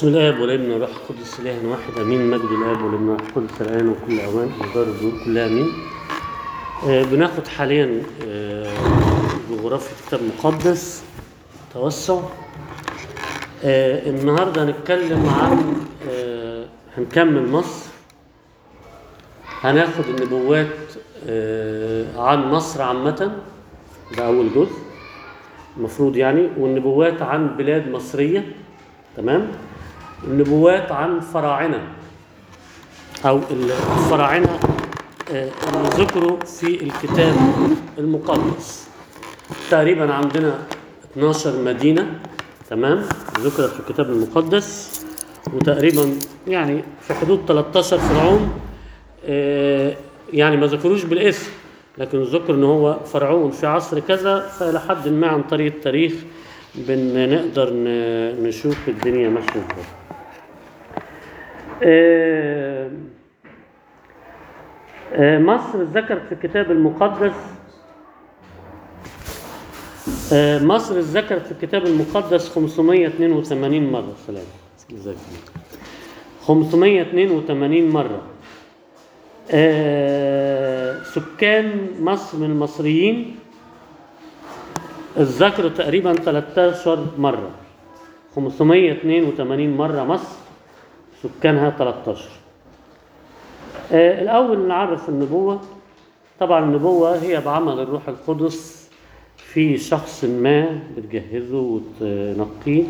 بسم الاب والابن والروح القدس اله واحد امين مجد الاب والابن والروح القدس الان وكل اوان ودار الدور كلها امين آه بناخد حاليا آه جغرافيا كتاب مقدس توسع آه النهارده هنتكلم عن آه هنكمل مصر هناخد النبوات آه عن مصر عامة ده أول جزء المفروض يعني والنبوات عن بلاد مصرية تمام النبوات عن فراعنة أو الفراعنة آه، اللي ذكروا في الكتاب المقدس تقريبا عندنا 12 مدينة تمام ذكرت في الكتاب المقدس وتقريبا يعني في حدود 13 فرعون آه، يعني ما ذكروش بالاسم لكن ذكر ان هو فرعون في عصر كذا فالى حد ما عن طريق التاريخ بنقدر ن- نشوف الدنيا ماشيه ازاي. آه، آه، مصر ذكرت في الكتاب المقدس آه، مصر ذكرت في الكتاب المقدس 582 مرة سلام جزاك الله. 582 مرة آه، سكان مصر من المصريين اتذكروا تقريبا 13 مرة 582 مرة مصر سكانها 13 آه، الأول نعرف النبوة طبعا النبوة هي بعمل الروح القدس في شخص ما بتجهزه وتنقيه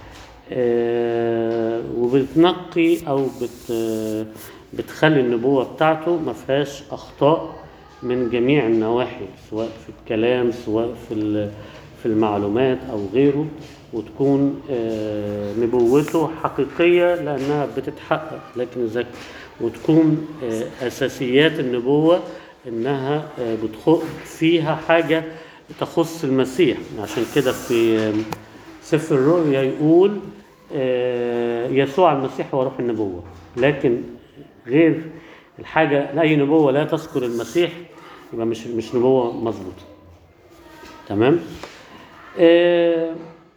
آه، وبتنقي او بت آه، بتخلي النبوة بتاعته ما فيهاش اخطاء من جميع النواحي سواء في الكلام سواء في ال- في المعلومات او غيره وتكون آه، نبوته حقيقية لأنها بتتحقق لكن إذا وتكون آه، أساسيات النبوة إنها آه، بتخ فيها حاجة تخص المسيح عشان كده في آه، سفر الرؤيا يقول آه، يسوع المسيح هو روح النبوة لكن غير الحاجة أي نبوة لا تذكر المسيح يبقى مش مش نبوة مظبوطة تمام آه،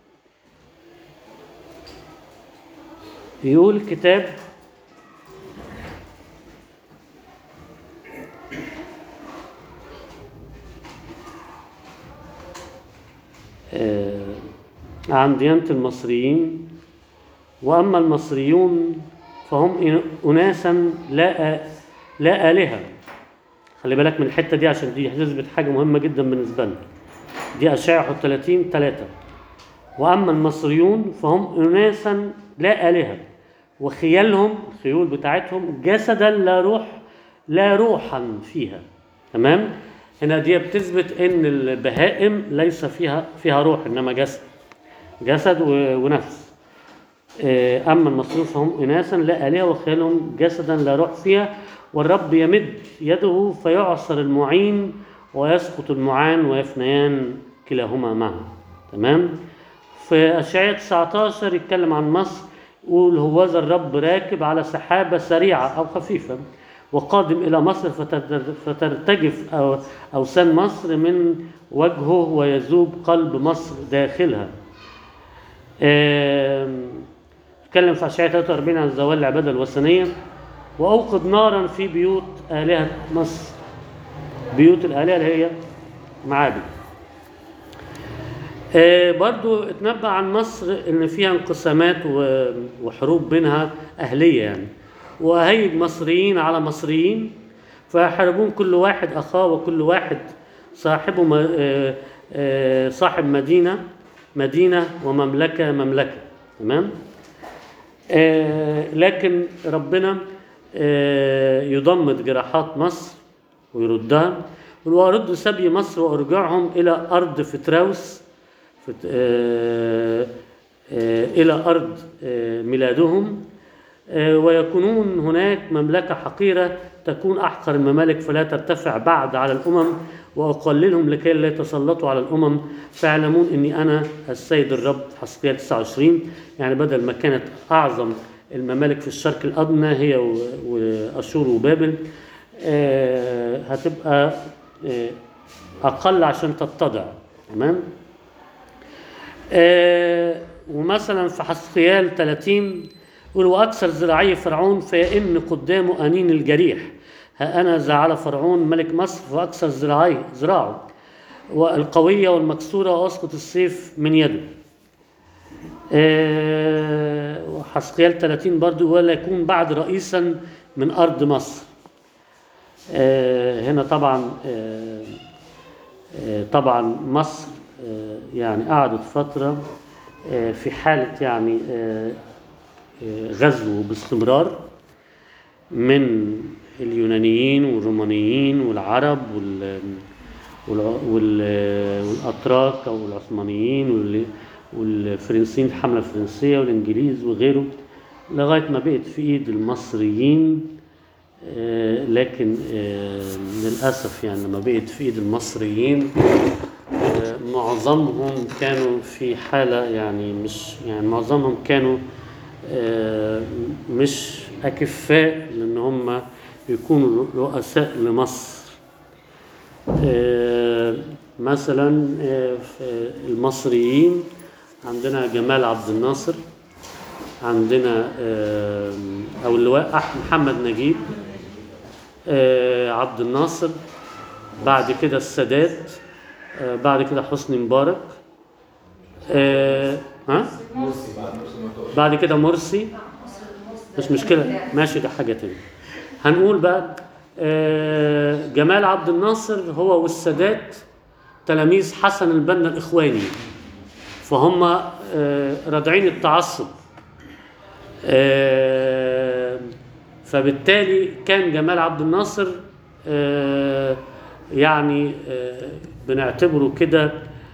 يقول الكتاب آه، عن ديانة المصريين وأما المصريون فهم أناسا لا لا آلهة خلي بالك من الحتة دي عشان دي هتثبت حاجة مهمة جدا بالنسبة لنا دي أشعة 30 3 وأما المصريون فهم أناسا لا آلهة وخيالهم الخيول بتاعتهم جسدا لا روح لا روحا فيها تمام هنا دي بتثبت ان البهائم ليس فيها فيها روح انما جسد جسد و- ونفس آه، اما المصريون فهم اناسا لا الهه وخيالهم جسدا لا روح فيها والرب يمد يده فيعصر المعين ويسقط المعان ويفنيان كلاهما معا تمام في اشعياء 19 يتكلم عن مصر يقول هوذا الرب راكب على سحابه سريعه او خفيفه وقادم الى مصر فتر- فترتجف أو- اوسان مصر من وجهه ويذوب قلب مصر داخلها آم، اتكلم في اشعياء 43 عن زوال العباده الوثنيه واوقد نارا في بيوت الهه مصر بيوت الالهه اللي هي معابد آه، برضو اتنبأ عن مصر ان فيها انقسامات و- وحروب بينها اهليه يعني وهيج مصريين على مصريين فيحاربون كل واحد اخاه وكل واحد صاحبه م- آه، آه، صاحب مدينه مدينه ومملكه مملكه تمام آه، لكن ربنا آه، يضمد جراحات مصر ويردها وأرد سبي مصر وأرجعهم إلى أرض فتراوس فت... آه، آه، إلى أرض آه، ميلادهم آه، ويكونون هناك مملكة حقيرة تكون أحقر الممالك فلا ترتفع بعد على الأمم وأقللهم لكي لا يتسلطوا على الأمم فيعلمون أني أنا السيد الرب حسقية 29 يعني بدل ما كانت أعظم الممالك في الشرق الأدنى هي و- وأشور وبابل آه، هتبقى آه، أقل عشان تتضع تمام آه، ومثلا في حسقيال 30 يقول واكثر ذراعي فرعون فيئن قدامه انين الجريح ها انا زعل فرعون ملك مصر فاكثر ذراعي ذراعه والقويه والمكسوره واسقط السيف من يده آه، وحسقيال 30 برضو ولا يكون بعد رئيسا من ارض مصر آه، هنا طبعا آه، آه، طبعا مصر آه، يعني قعدت فترة آه، في حالة يعني آه، آه، غزو باستمرار من اليونانيين والرومانيين والعرب وال وال- وال- والأتراك أو العثمانيين وال- والفرنسيين الحملة الفرنسية والإنجليز وغيره لغاية ما بقت في إيد المصريين آه، لكن آه، للأسف يعني لما بقت في إيد المصريين آه، معظمهم كانوا في حالة يعني مش يعني معظمهم كانوا آه، مش أكفاء لأن هم يكونوا رؤساء لمصر آه، مثلا آه، في المصريين عندنا جمال عبد الناصر عندنا آه، او اللواء أحمد محمد نجيب آه، عبد الناصر بعد كده السادات آه، بعد كده حسني مبارك آه، ها مرسي بعد مرسي ما توقف بعد كده مرسي مش مشكلة ماشي ده حاجة تانية هنقول بقى آه، جمال عبد الناصر هو والسادات تلاميذ حسن البنا الإخواني فهم آه، رادعين التعصب آه، فبالتالي كان جمال عبد الناصر آه، يعني آه، بنعتبره كده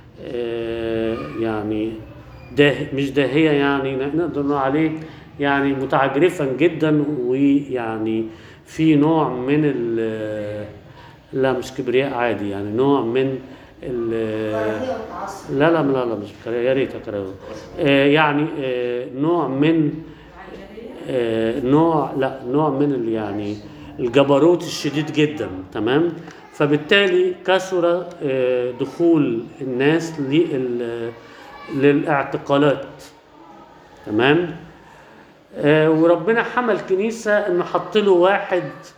آه، يعني ده مش داهية يعني نقدر نقول عليه يعني متعجرفا جدا ويعني في نوع من ال لا مش كبرياء عادي يعني نوع من ال كراهية وتعصب لا لا لا لا مش كراهية، يا ريت كراهية. آه يعني آه نوع من آه نوع لا نوع من ال- يعني الجبروت الشديد جدا تمام فبالتالي كثر آه دخول الناس لل- للاعتقالات تمام آه وربنا حمى الكنيسة انه حط له واحد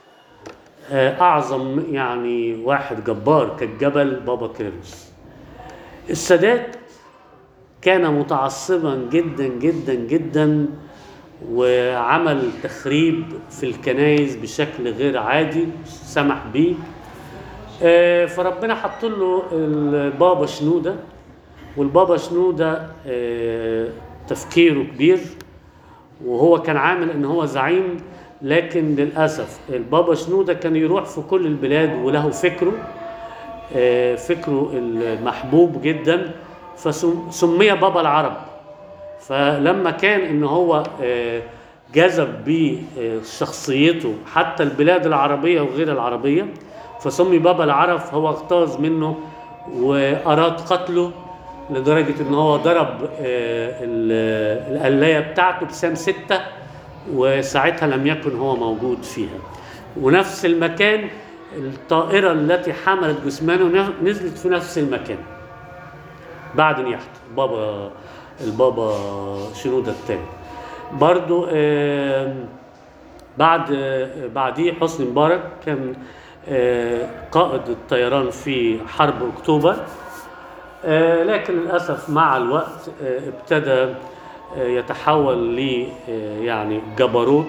آه اعظم يعني واحد جبار كالجبل بابا كيرلس السادات كان متعصبا جدا جدا جدا وعمل تخريب في الكنائس بشكل غير عادي سمح بيه آه، فربنا حط له البابا شنودة والبابا شنودة آه، تفكيره كبير وهو كان عامل ان هو زعيم لكن للاسف البابا شنودة كان يروح في كل البلاد وله فكره آه، فكره المحبوب جدا فسمي بابا العرب فلما كان ان هو آه، جذب بشخصيته حتى البلاد العربيه وغير العربيه فسمي بابا العرب فهو اغتاظ منه واراد قتله لدرجه ان هو ضرب آه، ال- القلايه بتاعته بسام سته وساعتها لم يكن هو موجود فيها ونفس المكان الطائره التي حملت جثمانه نزلت في نفس المكان بعد نياحته بابا البابا شنودة الثاني برضو آم، بعد آه، بعديه حسني مبارك كان آه، قائد الطيران في حرب اكتوبر آه، لكن للاسف مع الوقت آه، ابتدى آه، يتحول ل آه، يعني جبروت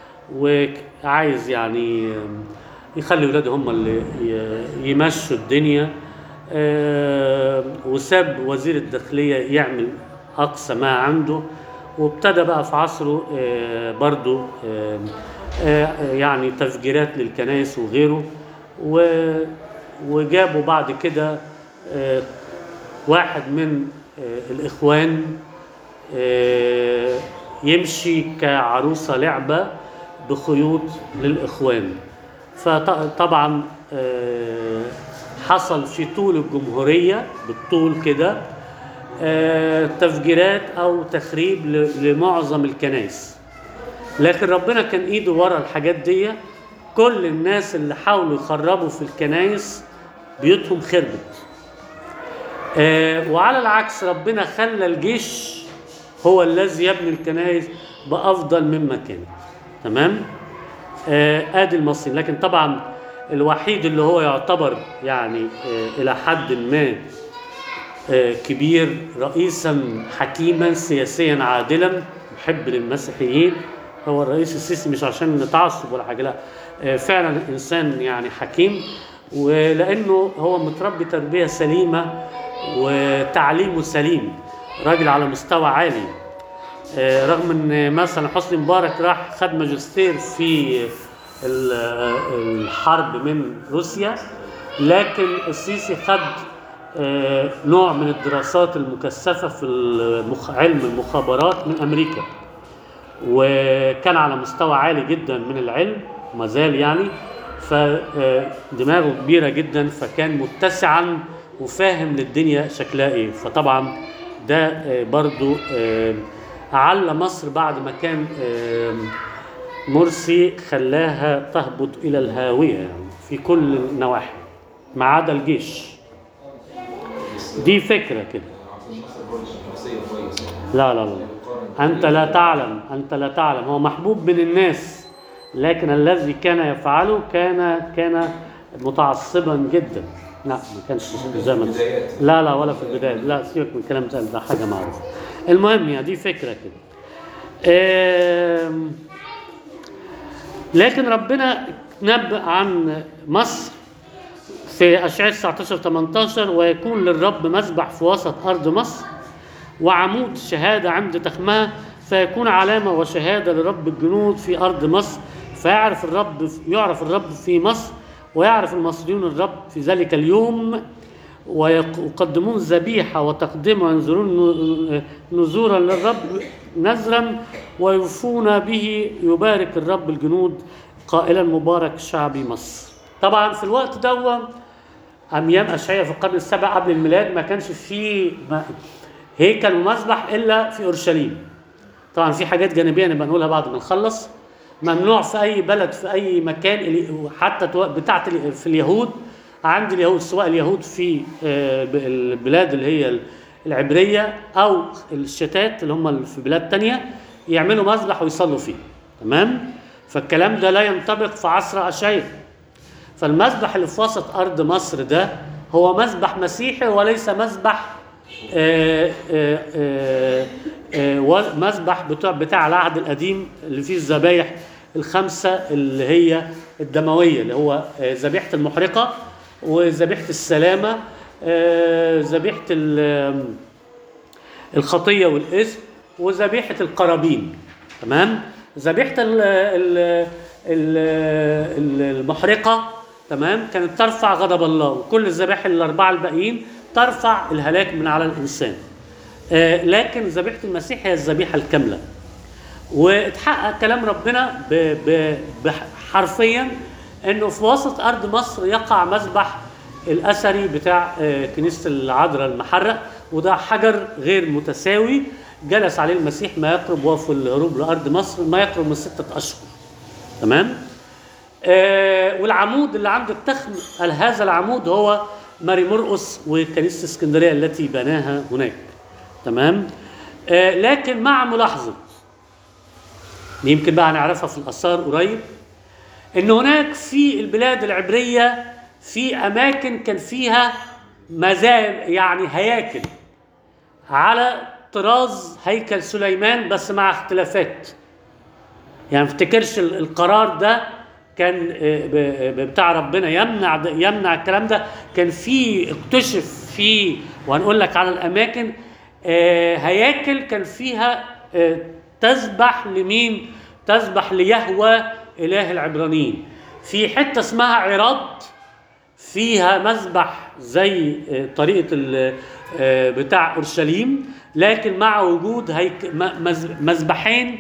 وعايز يعني آم، يخلي ولاده هم اللي ي- يمشوا الدنيا آه، وساب وزير الداخلية يعمل أقصى ما عنده وابتدى بقى في عصره آه، برضو آه، آه، يعني تفجيرات للكنائس وغيره و- وجابوا بعد كده آه، واحد من آه، الإخوان آه، يمشي كعروسة لعبة بخيوط للإخوان فطبعا حصل في طول الجمهورية بالطول كده آه، تفجيرات أو تخريب ل- لمعظم الكنائس لكن ربنا كان إيده ورا الحاجات دي كل الناس اللي حاولوا يخربوا في الكنائس بيوتهم خربت آه، وعلى العكس ربنا خلى الجيش هو الذي يبني الكنائس بافضل مما كانت تمام آه ادي المصريين لكن طبعا الوحيد اللي هو يعتبر يعني آه الى حد ما آه كبير رئيسا حكيما سياسيا عادلا محب للمسيحيين هو الرئيس السيسي مش عشان نتعصب ولا حاجه لا آه فعلا انسان يعني حكيم ولانه هو متربي تربيه سليمه وتعليمه سليم راجل على مستوى عالي آه، رغم ان مثلا حسني مبارك راح خد ماجستير في ال- الحرب من روسيا لكن السيسي خد آه، نوع من الدراسات المكثفة في المخ... علم المخابرات من أمريكا وكان على مستوى عالي جدا من العلم ما زال يعني فدماغه كبيرة جدا فكان متسعا وفاهم للدنيا شكلها ايه فطبعا ده آه، برضو آه، على مصر بعد ما كان آه، مرسي خلاها تهبط إلى الهاوية يعني في كل النواحي ما عدا الجيش دي فكرة كده عبد الناصر برضه شخصيه كويسه لا لا لا أنت لا تعلم أنت لا تعلم هو محبوب من الناس لكن الذي كان يفعله كان كان متعصبا جدا لا ما كانش زي ما البدايات. لا لا ولا في البداية لا سيبك من الكلام ده ده حاجة معروفة المهم يعني دي فكرة كده آم، لكن ربنا نبأ عن مصر في أشعياء 19 18 ويكون للرب مسبح في وسط أرض مصر وعمود شهادة عند تخمها فيكون علامة وشهادة لرب الجنود في أرض مصر فيعرف الرب يعرف الرب في مصر ويعرف المصريون الرب في ذلك اليوم ويقدمون ذبيحة وتقدمة وينذرون ن- نذورا للرب نذرا ويوفون به يبارك الرب الجنود قائلا مبارك شعبي مصر طبعا في الوقت ده أيام أشعياء في القرن السابع قبل الميلاد ما كانش فيه ما- هيكل ومذبح إلا في أورشليم طبعا في حاجات جانبية نبقى نقولها بعد ما نخلص ممنوع في أي بلد في أي مكان اللي- حتى تو- بتاعت ال- في اليهود عند اليهود سواء اليهود في آه، ب- البلاد اللي هي العبرية أو الشتات اللي هم في بلاد تانية يعملوا مذبح ويصلوا فيه تمام فالكلام ده لا ينطبق في عصر أشعياء فالمذبح اللي في وسط ارض مصر ده هو مذبح مسيحي وليس مذبح آه، آه، آه، آه، و- مذبح بتاع بتاع العهد القديم اللي فيه الذبايح الخمسه اللي هي الدمويه اللي هو آه، ذبيحه المحرقه وذبيحه السلامه آه، ذبيحه ال- الخطيه والاثم وذبيحه القرابين تمام ذبيحه ال- ال- ال- ال- المحرقه تمام كانت ترفع غضب الله وكل الذبائح الاربعه الباقيين ترفع الهلاك من على الانسان آه، لكن ذبيحه المسيح هي الذبيحه الكامله واتحقق كلام ربنا ب- ب- بح- حرفيا انه في وسط ارض مصر يقع مذبح الاثري بتاع آه، كنيسه العذراء المحرق وده حجر غير متساوي جلس عليه المسيح ما يقرب وفي الهروب لارض مصر ما يقرب من سته اشهر تمام آه والعمود اللي عند التخم قال هذا العمود هو ماري مرقس وكنيسه اسكندريه التي بناها هناك تمام آه لكن مع ملاحظه دي يمكن بقى هنعرفها في الاثار قريب ان هناك في البلاد العبريه في اماكن كان فيها مزاب يعني هياكل على طراز هيكل سليمان بس مع اختلافات يعني ما افتكرش ال- القرار ده كان آه، ب- ب- بتاع ربنا يمنع ده- يمنع الكلام ده كان في اكتشف في وهنقول لك على الاماكن آه، هياكل كان فيها آه، تسبح لمين؟ تسبح ليهوى اله العبرانيين في حته اسمها عراض فيها مذبح زي آه، طريقه ال- آه، بتاع اورشليم لكن مع وجود هيك م- مز- مذبحين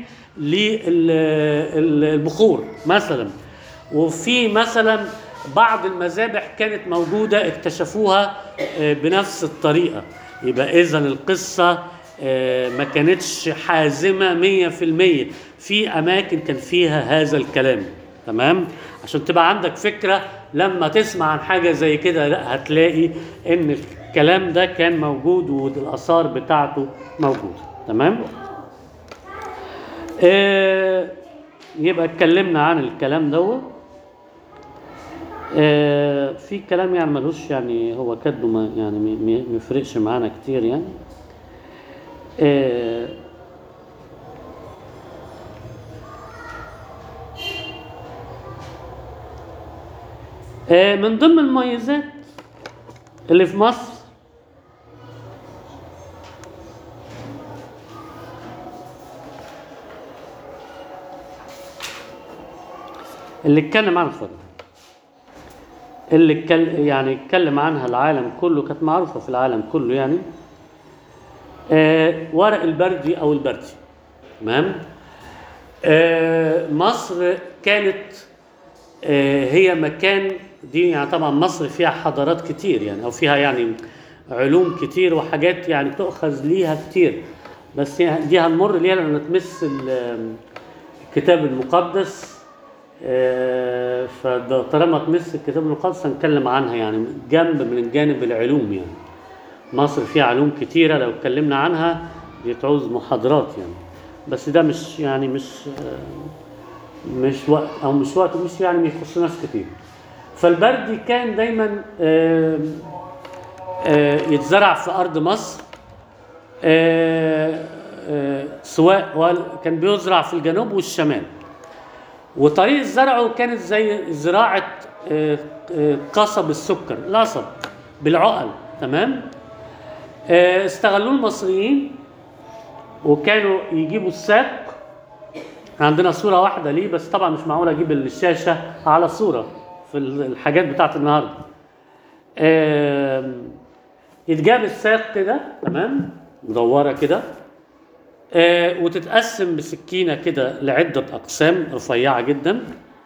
للبخور مثلا وفي مثلا بعض المذابح كانت موجوده اكتشفوها آه، بنفس الطريقه يبقى اذا القصه آه، ما كانتش حازمه 100% في اماكن كان فيها هذا الكلام تمام عشان تبقى عندك فكره لما تسمع عن حاجه زي كده لا هتلاقي ان الكلام ده كان موجود والاثار بتاعته موجوده تمام آه، يبقى اتكلمنا عن الكلام دوت آه، في كلام يعني ملوش يعني هو كاتبه ما يعني ما- ما ما يفرقش معانا كتير يعني آه، آه، من ضمن المميزات اللي في مصر اللي اتكلم عنها اتفضل اللي اتكلم يعني اتكلم عنها العالم كله كانت معروفة في العالم كله يعني آه ورق البردي أو البردي تمام آه مصر كانت آه هي مكان دي يعني طبعا مصر فيها حضارات كتير يعني أو فيها يعني علوم كتير وحاجات يعني تؤخذ ليها كتير بس هي- دي هنمر ليها لأن تمس ال- الكتاب المقدس آه، فده طالما تمس الكتاب المقدس هنتكلم عنها يعني جنب من جانب العلوم يعني مصر فيها علوم كتيرة لو اتكلمنا عنها دي تعوز محاضرات يعني بس ده مش يعني مش آه، مش وقت او مش وقت مش يعني ما يخصناش كتير فالبردي كان دايما آه، آه، يتزرع في ارض مصر آه، آه، سواء وال- كان بيزرع في الجنوب والشمال وطريقة زرعه كانت زي زراعة آه، آه، قصب السكر القصب بالعقل تمام آه، استغلوه المصريين وكانوا يجيبوا الساق عندنا صورة واحدة ليه بس طبعا مش معقول اجيب الشاشة على صورة في الحاجات بتاعت النهارده آم، يتجاب الساق كده تمام مدورة كده آه، وتتقسم بسكينة كده لعدة أقسام رفيعة جدا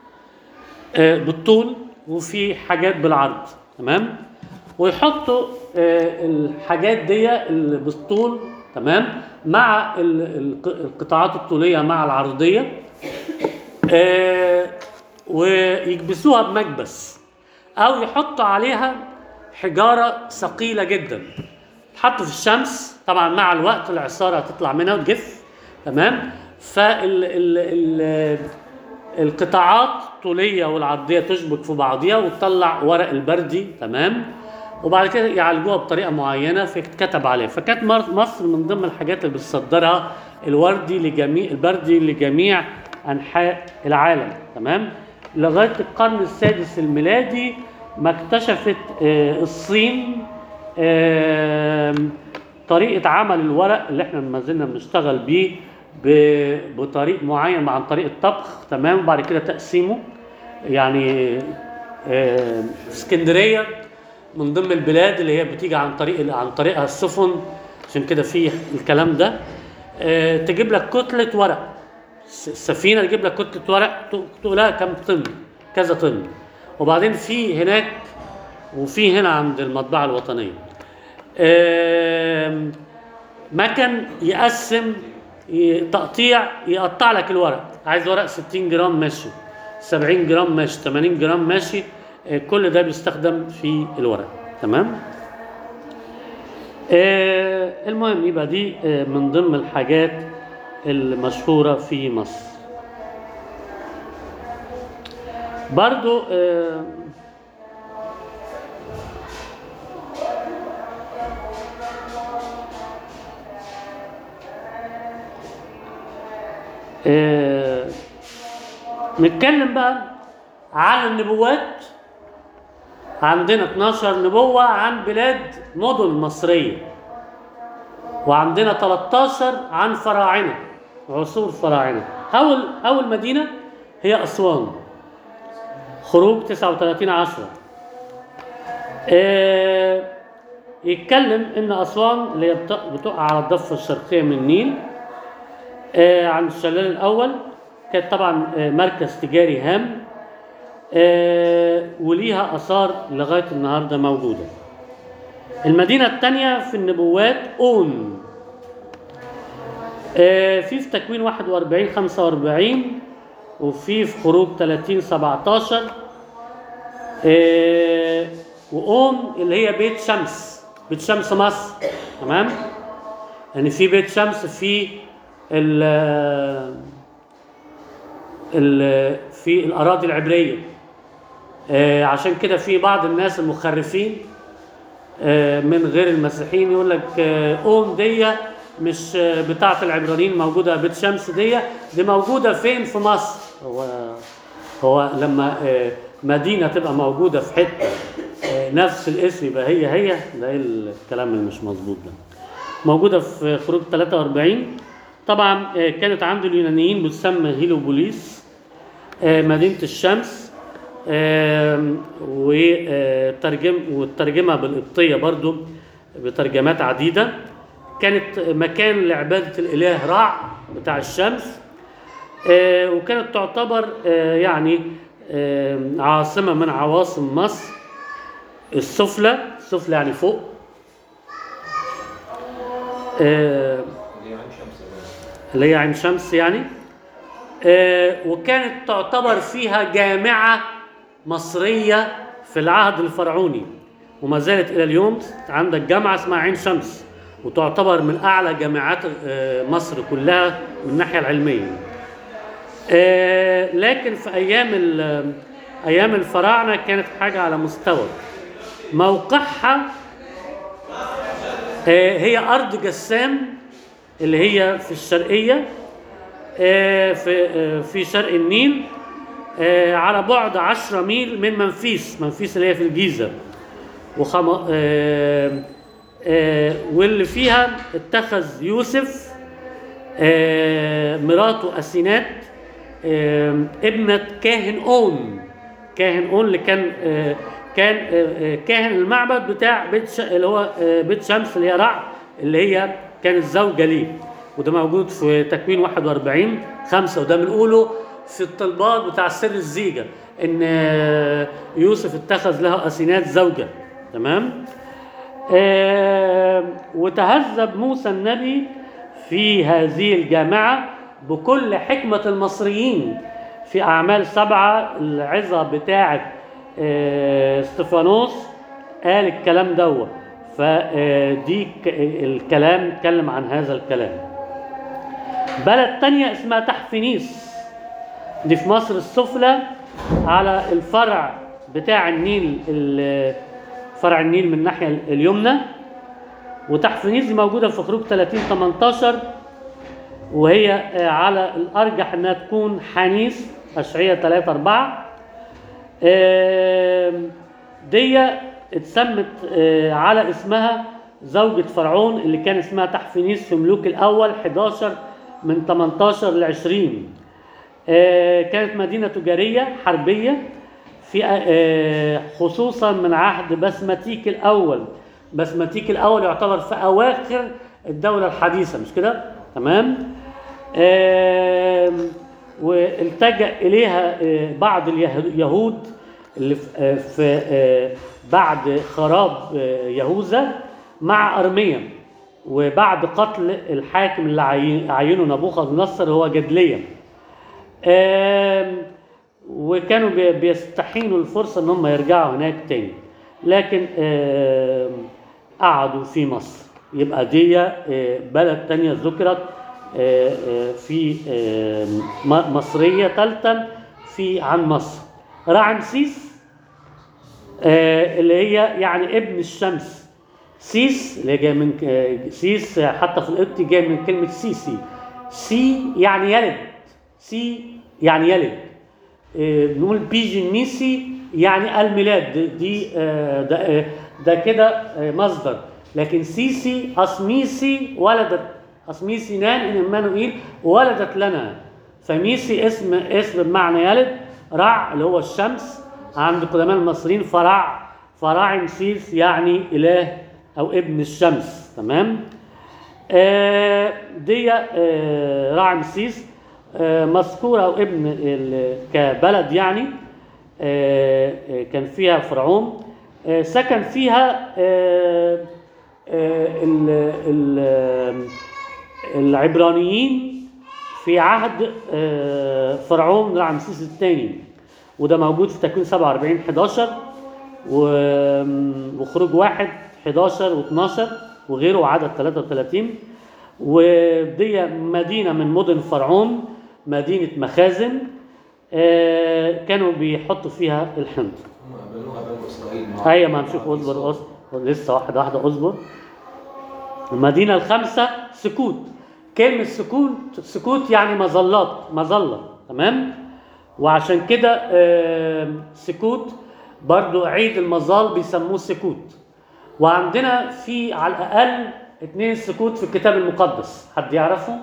آه، بالطول وفي حاجات بالعرض تمام ويحطوا آه، الحاجات دي اللي بالطول تمام مع ال- الق- القطاعات الطولية مع العرضية آه، ويكبسوها بمكبس أو يحطوا عليها حجارة ثقيلة جدا تحط في الشمس طبعا مع الوقت العصاره هتطلع منها وتجف تمام فال ال ال القطاعات الطوليه والعرضيه تشبك في بعضيها وتطلع ورق البردي تمام وبعد كده يعالجوها بطريقه معينه فكتب عليها فكانت مر- مصر من ضمن الحاجات اللي بتصدرها الوردي لجميع البردي لجميع انحاء العالم تمام لغايه القرن السادس الميلادي ما اكتشفت آه، الصين آم، طريقة عمل الورق اللي احنا ما زلنا بنشتغل بيه ب- بطريق معين عن طريق الطبخ تمام وبعد كده تقسيمه يعني آم، اسكندرية من ضمن البلاد اللي هي بتيجي عن طريق عن طريقها السفن عشان كده في الكلام ده آه، تجيب لك كتلة ورق س- السفينة تجيب لك كتلة ورق ت- تقول لها كم طن كذا طن وبعدين في هناك وفي هنا عند المطبعة الوطنية آم، مكن يقسم ي- تقطيع يقطع لك الورق عايز ورق 60 جرام ماشي 70 جرام ماشي 80 جرام ماشي آه، كل ده بيستخدم في الورق تمام آه، المهم يبقى دي آه، من ضمن الحاجات المشهورة في مصر برضو آه، آه، نتكلم بقى عن النبوات عندنا 12 نبوة عن بلاد مدن مصرية وعندنا 13 عن فراعنة عصور فراعنة أول أول مدينة هي أسوان خروج 39 10 آه يتكلم إن أسوان اللي هي بت- بتقع على الضفة الشرقية من النيل آه عن الشلال الأول كانت طبعا آه مركز تجاري هام آه وليها آثار لغاية النهاردة موجودة المدينة الثانية في النبوات أون آه في في تكوين 41 45 وفي في خروج 30 17 آه وأون اللي هي بيت شمس بيت شمس مصر تمام يعني في بيت شمس في ال- ال- في الأراضي العبرية آه، عشان كده في بعض الناس المخرفين آه، من غير المسيحيين يقول لك آه، أوم دي مش آه، بتاعة العبرانيين موجودة بيت شمس دي دي موجودة فين في مصر هو هو لما آه، مدينة تبقى موجودة في حتة آه، نفس الاسم يبقى هي هي ده إيه الكلام اللي مش مظبوط ده موجودة في خروج 43 طبعا آه، كانت عند اليونانيين بتسمى هيلوبوليس آه، مدينة الشمس آم، وترجم والترجمة بالقبطية برضو بترجمات عديدة كانت مكان لعبادة الإله رع بتاع الشمس آه، وكانت تعتبر آه، يعني آه، عاصمة من عواصم مصر السفلى السفلى يعني فوق آه، اللي عين شمس يعني. اللي هي عين شمس يعني آه، وكانت تعتبر فيها جامعة مصرية في العهد الفرعوني وما زالت إلى اليوم عندك جامعة اسمها عين شمس وتعتبر من أعلى جامعات آه، مصر كلها من الناحية العلمية آه، لكن في أيام ال- أيام الفراعنة كانت حاجة على مستوى موقعها آه، هي أرض جسام اللي هي في الشرقية آه، في آه، في شرق النيل آه، على بعد 10 ميل من منفيس منفيس اللي هي في الجيزة وخم... آه، آه، واللي فيها اتخذ يوسف آه، مراته أسينات آه، ابنة كاهن أون كاهن أون اللي كان آه، كان آه، آه، كاهن المعبد بتاع بيت ش... اللي هو آه، بيت شمس اللي هي رع اللي هي كانت زوجة ليه وده موجود في تكوين 41 خمسة وده بنقوله في الطلبات بتاع سر الزيجة إن آه، يوسف اتخذ له أسينات زوجة تمام آه، وتهذب موسى النبي في هذه الجامعة بكل حكمة المصريين في أعمال سبعة العظة بتاعة آه، استفانوس قال الكلام دوت فدي ك- الكلام اتكلم عن هذا الكلام بلد تانية اسمها تحفنيس دي في مصر السفلى على الفرع بتاع النيل ال- فرع النيل من الناحية اليمنى وتحفنيس دي موجودة في خروج 30 18 وهي آه، على الأرجح إنها تكون حنيس أشعية 3 4 آم، دي اتسمت آه، على اسمها زوجة فرعون اللي كان اسمها تحفنيس في ملوك الأول 11 من 18 ل 20 آه، كانت مدينة تجارية حربية في آه، خصوصا من عهد بسمتيك الأول بسمتيك الأول يعتبر في أواخر الدولة الحديثة مش كده؟ تمام؟ آم، والتجأ إليها آه، بعض اليهود اللي في- آه، في آه، بعد خراب آه، يهوذا مع أرميا وبعد قتل الحاكم اللي عين- عينه نبوخذ نصر هو جدليا آم، وكانوا بي- بيستحينوا الفرصة ان هم يرجعوا هناك تاني لكن آم، قعدوا في مصر يبقى دي آه، بلد تانية ذكرت آه، آه، في آم، م- مصرية ثالثة في عن مصر رعمسيس آه، اللي هي يعني ابن الشمس سيس اللي هي جاي من آه، سيس آه، حتى في القبط جاي من كلمة سيسي سي يعني يلد سي يعني يلد آه، بنقول بيجن ميسي يعني الميلاد دي- دي آه، ده آه، ده كده آه، مصدر لكن سيسي أسميسي ولدت أسميسي نان إن إيمانوئيل ولدت لنا فميسي اسم اسم بمعنى يلد رع اللي هو الشمس عند قدماء المصريين فرع فرع مسيس يعني إله أو ابن الشمس تمام آه، دي آه، رعمسيس آه، مذكورة أو ابن ال- كبلد يعني آه، آه، كان فيها فرعون آه، سكن فيها آه، آه، ال- ال- العبرانيين في عهد آه، فرعون رعمسيس الثاني وده موجود في تكوين 47 11 و- وخروج واحد 11 و12 وغيره وعدد 33 ودي مدينة من مدن فرعون مدينة مخازن آه، كانوا بيحطوا فيها الحنطة هم بنوها بنو اسرائيل مع ايوه ما هنشوف اصبر اصبر لسه واحده واحده اصبر المدينه الخامسه سكوت كلمه سكوت سكوت يعني مظلات مظله تمام وعشان كده آه، سكوت برضو عيد المظال بيسموه سكوت وعندنا في على الاقل اثنين سكوت في الكتاب المقدس حد يعرفه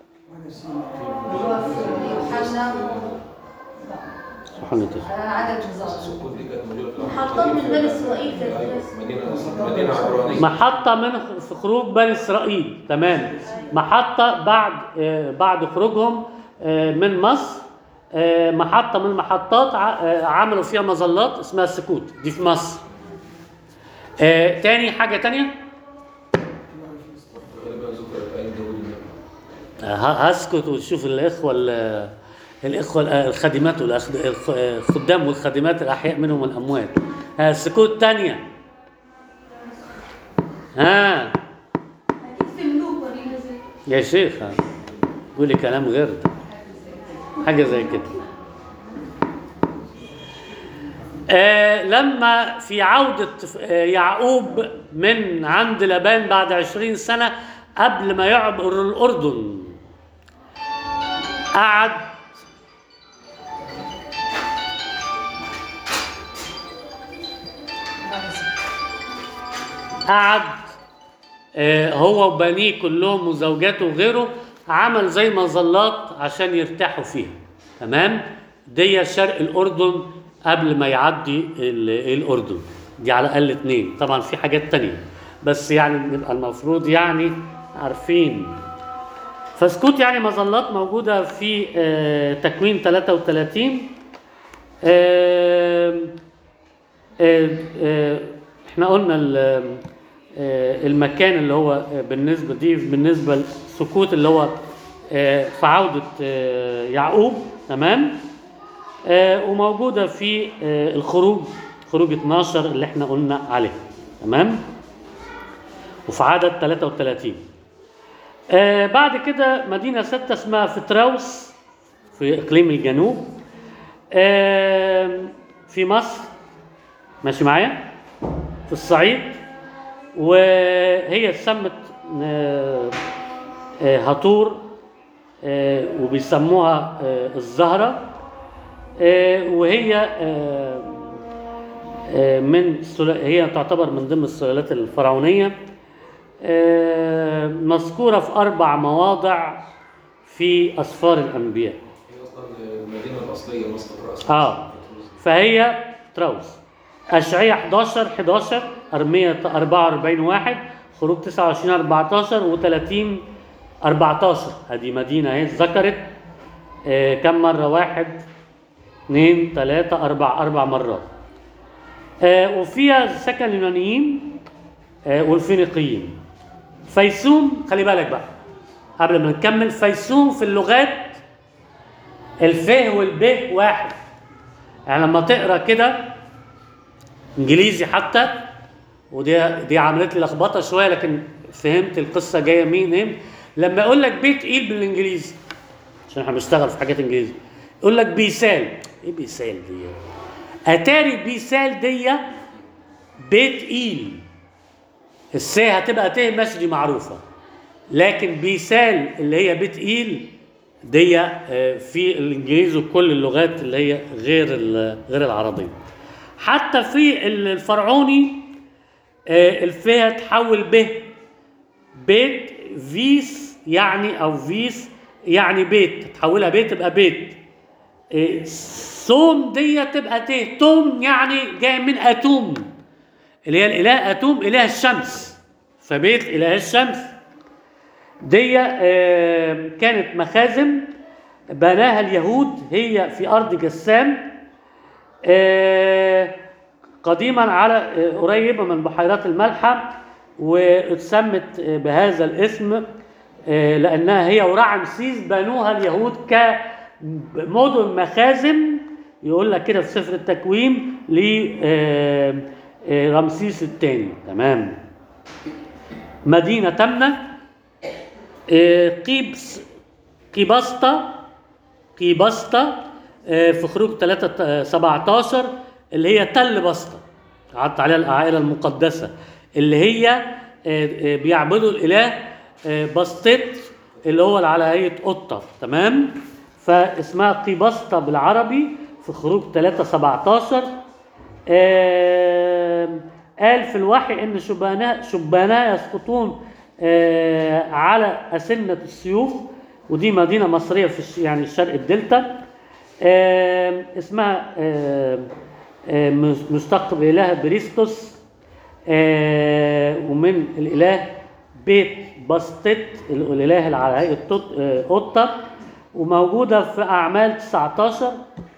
هو في يوحنا سبحان الله عدد نظام السكوت دي كانت موجوده في محطات من بني إسرائيل في ايوه الناس. مدينه مدينه عبرانيه محطة من في خروج بني إسرائيل تمام محطة بعد آه، بعد خروجهم آه، من مصر آه، محطة من المحطات ع- آه، عملوا فيها مظلات اسمها السكوت دي في مصر آه، تاني حاجة تانية غالبا ذكرت ايام داوود النبي آه، ه- هسكت وتشوف الإخوة ال- الإخوة ال- الخادمات والأخد- الخ- الخدام والخادمات الأحياء منهم الأموات ها السكوت تانية ها أكيد في ملوك ورينا زي يا شيخ قولي كلام غير ده حاجة زي كده آه لما في عودة آه يعقوب من عند لبان بعد عشرين سنة قبل ما يعبر الأردن قعد قعد آه، هو وبنيه كلهم وزوجاته وغيره عمل زي مظلات عشان يرتاحوا فيها تمام دي شرق الاردن قبل ما يعدي ال- الاردن دي على الاقل اتنين طبعا في حاجات تانية بس يعني نبقى المفروض يعني عارفين فسكوت يعني مظلات موجودة في آه، تكوين 33 آه، آه، آه، احنا قلنا ال- آه، المكان اللي هو آه، بالنسبه دي بالنسبه للسكوت اللي هو آه، في عوده آه، يعقوب تمام آه، وموجوده في آه، الخروج خروج 12 اللي احنا قلنا عليه تمام وفي عدد 33 آه، بعد كده مدينه سته اسمها فتراوس في اقليم الجنوب آه، في مصر ماشي معايا في الصعيد وهي اتسمت آه، آه، هطور آه، وبيسموها آه، الزهرة آه، وهي آه، آه، من سلا- هي تعتبر من ضمن السلالات الفرعونية آه، مذكورة في أربع مواضع في أسفار الأنبياء هي اصلا المدينه الاصليه مسقط راس اه فهي تراوس اشعياء 11 11 ارميه 44 1 خروج 29 14 و30 14 هذه مدينه اهي ذكرت آه كم مره واحد اثنين ثلاثة أربع أربع مرات آه وفيها سكن اليونانيين آه والفينيقيين فيسوم خلي بالك بقى قبل ما نكمل فيسوم في اللغات الف والب واحد يعني لما تقرا كده انجليزي حتى ودي دي عملت لي لخبطه شويه لكن فهمت القصه جايه منين لما يقول لك بيت تقيل بالانجليزي عشان احنا بنشتغل في حاجات انجليزي يقول لك بيسال ايه بيسال دي اتاري بيسال دي بيت تقيل السي هتبقى ت ماشي دي معروفه لكن بيسال اللي هي بيت ايل دي آه، في الانجليزي وكل اللغات اللي هي غير ال- غير العربيه حتى في الفرعوني آه، الفاء تحول به بيت فيس يعني او فيس يعني بيت تحولها بيت تبقى بيت آه، سوم دي تبقى ت توم يعني جاي من اتوم اللي هي الاله اتوم اله الشمس فبيت اله الشمس دي آه، كانت مخازن بناها اليهود هي في ارض جسام آه، قديما على آه، قريبه من بحيرات الملحه واتسمت آه، بهذا الاسم آه، لانها هي ورعمسيس بنوها اليهود كمدن مخازن يقول لك كده في سفر التكوين لرمسيس الثاني تمام مدينه تمنه آه، قيبس قيبسطة قيبسطة آه، في خروج 3 17 اللي هي تل بسطة عدت عليها العائلة المقدسة اللي هي آه، آه، بيعبدوا الإله آه، بسطت اللي هو اللي على هيئة قطة تمام فاسمها قيبسطة بالعربي في خروج 3 17 آم، قال في الوحي ان شباناء شباناء يسقطون آه، على أسنة السيوف ودي مدينة مصرية في الش- يعني شرق الدلتا آم، اسمها آم، آم، مس- مشتق بإله بريستوس آه، ومن الإله بيت بسطت الإله اللي على هيئة طط- آه، قطة وموجودة في أعمال 19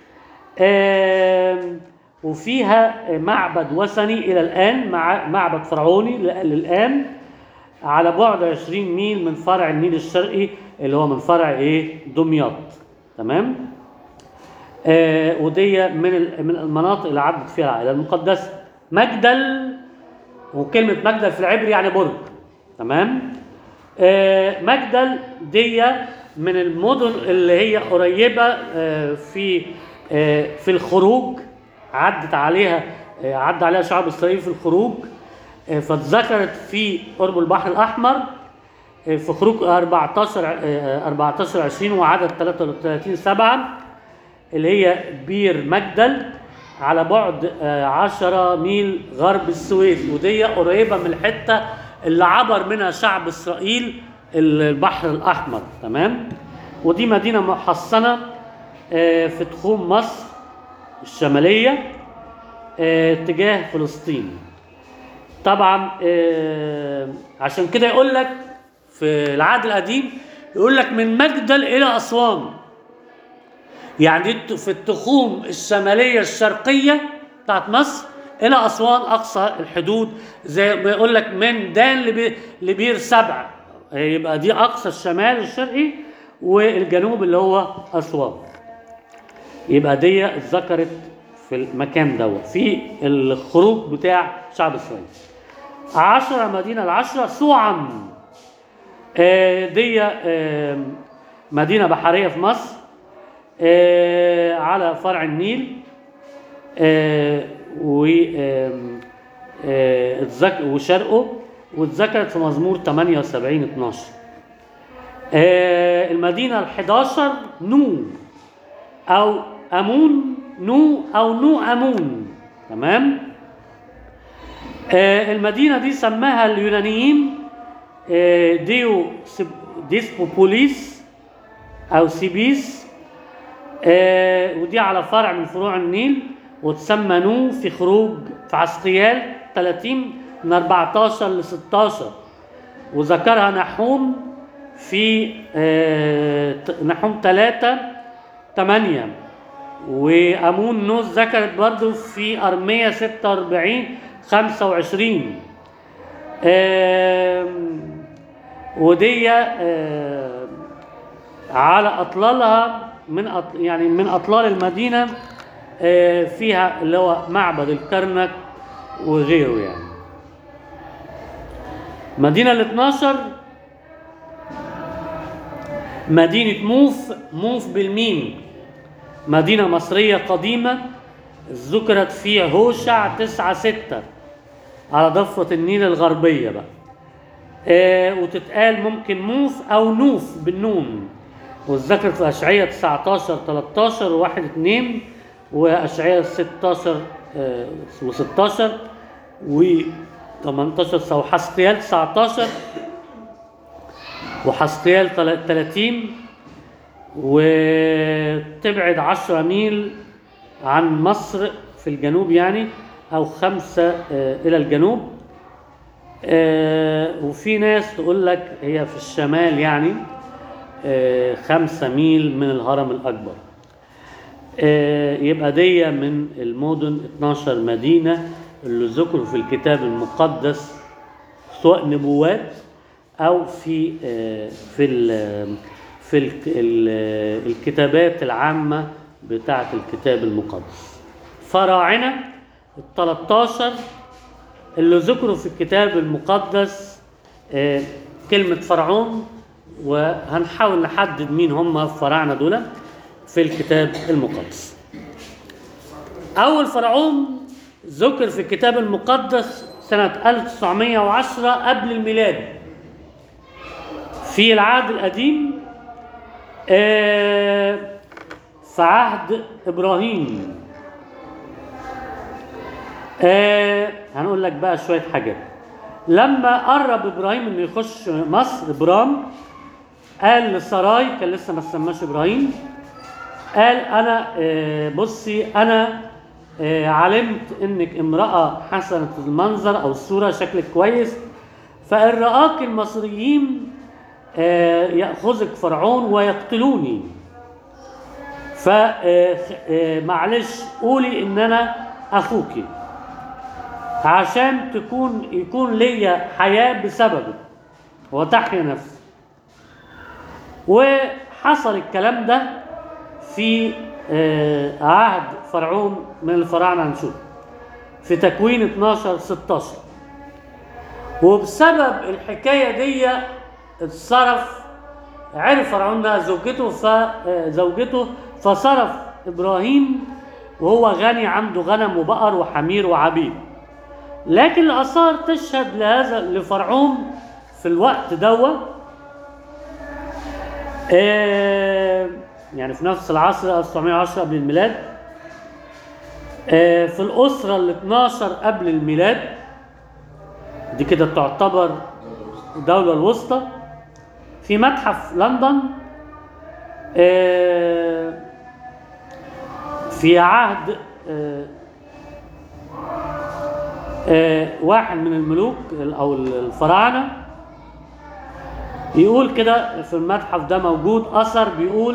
آم، وفيها معبد وثني إلى الآن مع معبد فرعوني ل- للآن على بعد 20 ميل من فرع النيل الشرقي اللي هو من فرع إيه دمياط تمام آه ودي من ال- من المناطق اللي عدت فيها العائلة المقدسة مجدل وكلمة مجدل في العبري يعني برج تمام آه مجدل دي من المدن اللي هي قريبة آه في آه في الخروج عدت عليها آه عدى عليها شعب إسرائيل في الخروج آه فاتذكرت في قرب البحر الأحمر آه في خروج 14 آه 14 20 وعدد 33 7 اللي هي بير مجدل على بعد آه، 10 ميل غرب السويس ودي قريبة من الحتة اللي عبر منها شعب إسرائيل البحر الأحمر تمام ودي مدينة محصنة آه، في تخوم مصر الشمالية آه، تجاه فلسطين طبعا آه، عشان كده يقول لك في العهد القديم يقول لك من مجدل إلى أسوان يعني انتوا في التخوم الشمالية الشرقية بتاعت مصر إلى أسوان أقصى الحدود زي ما يقول لك من دان لبي- لبير سبع يبقى دي أقصى الشمال الشرقي والجنوب اللي هو أسوان يبقى دي اتذكرت في المكان دوت في الخروج بتاع شعب إسرائيل عشرة مدينة العشرة سوعم آه، دي آه، مدينة بحرية في مصر آه، على فرع النيل آه، و آم، آه، اتذك- وشرقه واتذكرت في مزمور 78 12 آه، المدينة ال 11 نو أو أمون نو أو نو أمون تمام آه، المدينة دي سماها اليونانيين آه، ديو سب- ديسبوبوليس أو سيبيس آه، ودي على فرع من فروع النيل وتسمى نو في خروج في عسقيال 30 من 14 ل 16 وذكرها نحوم في آه، ت- نحوم 3 8 وأمون نوز ذكرت برضو في أرمية 46 25 آم، ودي آم، على اطلالها من أط... يعني من اطلال المدينه آه، فيها اللي هو معبد الكرنك وغيره يعني مدينه ال 12 مدينه موف موف بالميم مدينه مصريه قديمه ذكرت في هوشع 9 6 على ضفه النيل الغربيه بقى آه، وتتقال ممكن موف او نوف بالنون والذكر في اشعياء 19 13 وواحد 2 واشعياء 16 آه، و16 و 18 وحسقيال 19 وحسقيال تل- 30 وتبعد 10 ميل عن مصر في الجنوب يعني او خمسة آه، الى الجنوب آه، وفي ناس تقول لك هي في الشمال يعني آه، خمسة ميل من الهرم الأكبر آه، يبقى دي من المدن 12 مدينة اللي ذكروا في الكتاب المقدس سواء نبوات أو في آه، في ال في ال ال الكتابات العامة بتاعة الكتاب المقدس فراعنة ال 13 اللي ذكروا في الكتاب المقدس آه، كلمة فرعون وهنحاول نحدد مين هم الفراعنة دول في الكتاب المقدس أول فرعون ذكر في الكتاب المقدس سنة 1910 قبل الميلاد في العهد القديم آه، في عهد إبراهيم آه، هنقول لك بقى شوية حاجات لما قرب إبراهيم إنه يخش مصر إبرام قال لسراي كان لسه ما سماش إبراهيم قال انا آه، بصي انا آه، علمت انك امراه حسنه المنظر او الصوره شكلك كويس فان راك المصريين آه، ياخذك فرعون ويقتلوني فمعلش قولي ان انا اخوكي عشان تكون يكون ليا حياه بسببك وتحيا نفسي وحصل الكلام ده في آه، عهد فرعون من الفراعنه هنشوف في تكوين 12 16 وبسبب الحكايه دي اتصرف عرف فرعون انها زوجته فزوجته فصرف ابراهيم وهو غني عنده غنم وبقر وحمير وعبيد لكن الاثار تشهد لهذا لفرعون في الوقت دوت آه، يعني في نفس العصر 1910 قبل الميلاد آه، في الأسرة ال 12 قبل الميلاد دي كده تعتبر الدولة الوسطى في متحف لندن آه، في عهد آه، آه، واحد من الملوك أو الفراعنة يقول كده في المتحف ده موجود اثر بيقول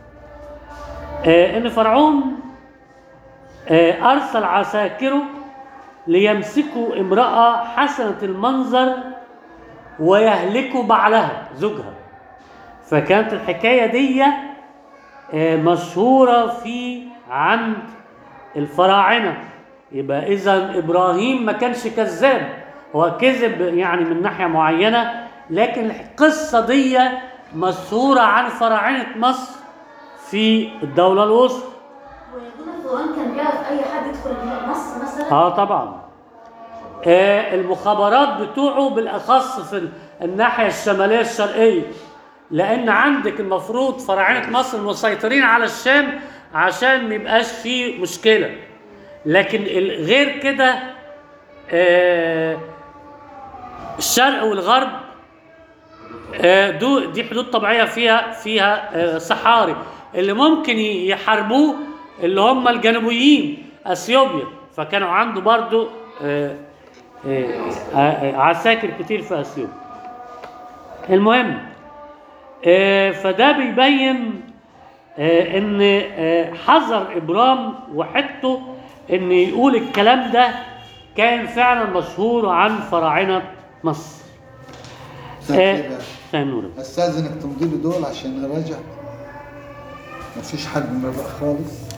آه ان فرعون آه ارسل عساكره ليمسكوا امراه حسنه المنظر ويهلكوا بعلها زوجها فكانت الحكايه دي آه مشهوره في عند الفراعنه يبقى اذا ابراهيم ما كانش كذاب هو كذب يعني من ناحيه معينه لكن القصه دي مشهوره عن فراعنه مصر في الدوله الوسطى ويقول الفرعون كان بيعرف اي حد يدخل مصر مثلا اه طبعا آه المخابرات بتوعه بالاخص في ال- الناحيه الشماليه الشرقيه لان عندك المفروض فراعنه مصر مسيطرين على الشام عشان ما يبقاش فيه مشكله لكن ال- غير كده آه الشرق والغرب آه، دو دي حدود طبيعيه فيها فيها آه، صحاري اللي ممكن ي- يحاربوه اللي هم الجنوبيين اثيوبيا فكانوا عنده برضو آه، آه، آه، عساكر كتير في اثيوبيا المهم آه، فده بيبين آه، ان آه، حذر ابرام وحدته ان يقول الكلام ده كان فعلا مشهور عن فراعنه مصر مساء الخير. فاهم نور استاذنك تمضي لي دول عشان اراجع مفيش حد من الرق خالص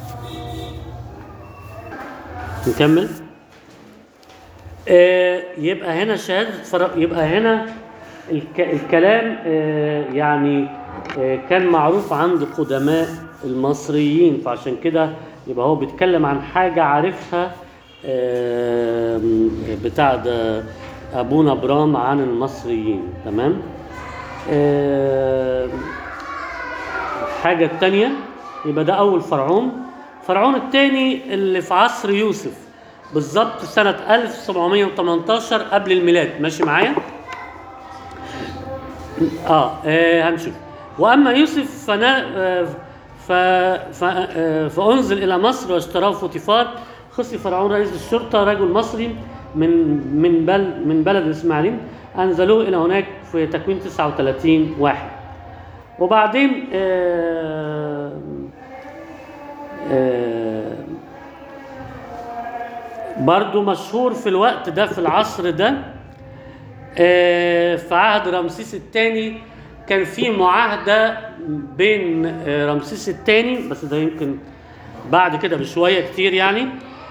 نكمل آه يبقى هنا شهادة فرق يبقى هنا الك... الكلام آه يعني آه كان معروف عند قدماء المصريين فعشان كده يبقى هو بيتكلم عن حاجة عارفها آه بتاع ده أبونا برام عن المصريين تمام آه الحاجة التانية يبقى ده أول فرعون فرعون التاني اللي في عصر يوسف بالظبط سنة 1718 قبل الميلاد ماشي معايا؟ آه, آه هنشوف وأما يوسف فنا آه ف... ف... آه فأنزل إلى مصر واشتراه فوتيفار خصي فرعون رئيس الشرطة رجل مصري من من بل من بلد الإسماعيليين أنزلوه إلى هناك في تكوين 39 واحد وبعدين آه آه برضو مشهور في الوقت ده في العصر ده آه في عهد رمسيس الثاني كان في معاهدة بين آه رمسيس الثاني بس ده يمكن بعد كده بشوية كتير يعني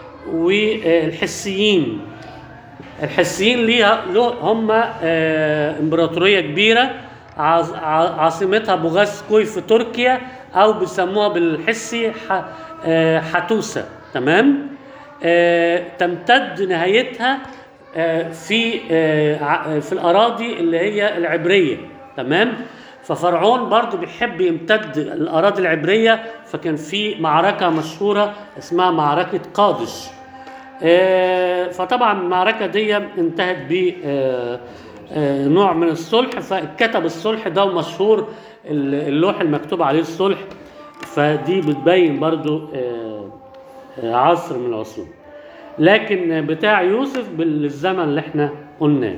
والحسيين الحسيين ليها له هم آه امبراطورية كبيرة عاص- ع- عاصمتها بوغاز كوي في تركيا او بيسموها بالحسي ح- آه، حتوسه تمام آه، تمتد نهايتها آه، في آه، ع- في الاراضي اللي هي العبريه تمام ففرعون برضو بيحب يمتد الاراضي العبريه فكان في معركه مشهوره اسمها معركه قادش آه، فطبعا المعركه دي انتهت ب آه، آه، نوع من الصلح فكتب الصلح ده ومشهور اللوح المكتوب عليه الصلح فدي بتبين برضو آه، آه، عصر من العصور لكن بتاع يوسف بالزمن اللي احنا قلناه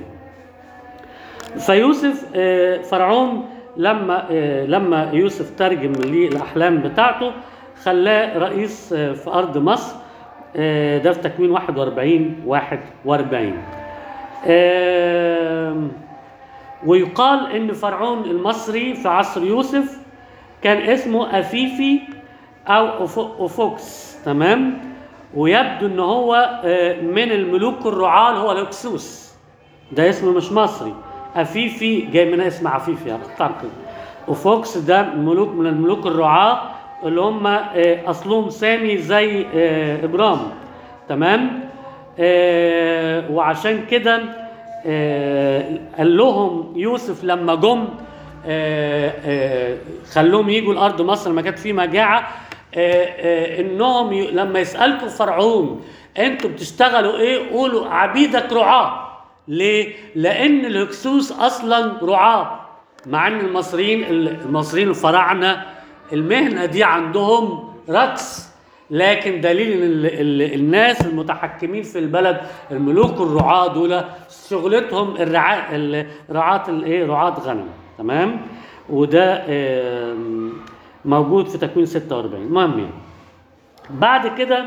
فيوسف آه، فرعون لما آه، لما يوسف ترجم للاحلام بتاعته خلاه رئيس آه، في ارض مصر آه، ده في تكوين 41 41 آم، ويقال ان فرعون المصري في عصر يوسف كان اسمه افيفي او أوفو- اوفوكس تمام ويبدو ان هو آه، من الملوك الرعاة اللي هو الاكسوس ده اسم مش مصري افيفي جاي من اسم عفيفي اعتقد وفوكس ده ملوك من الملوك الرعاة اللي هم آه، اصلهم سامي زي آه، ابرام تمام آه، وعشان كده آه، قال لهم يوسف لما جم آه، آه، خلوهم يجوا الارض مصر لما كانت في مجاعه آه، آه، انهم ي- لما يسالكم فرعون انتوا بتشتغلوا ايه قولوا عبيدك رعاه ليه لان الهكسوس اصلا رعاه مع ان المصريين المصريين الفراعنه المهنه دي عندهم رقص لكن دليل ان ال ال الناس المتحكمين في البلد الملوك الرعاة دول شغلتهم الرعاة ال- رعاة الايه رعاة غنم تمام وده آم، موجود في تكوين 46 المهم يعني بعد كده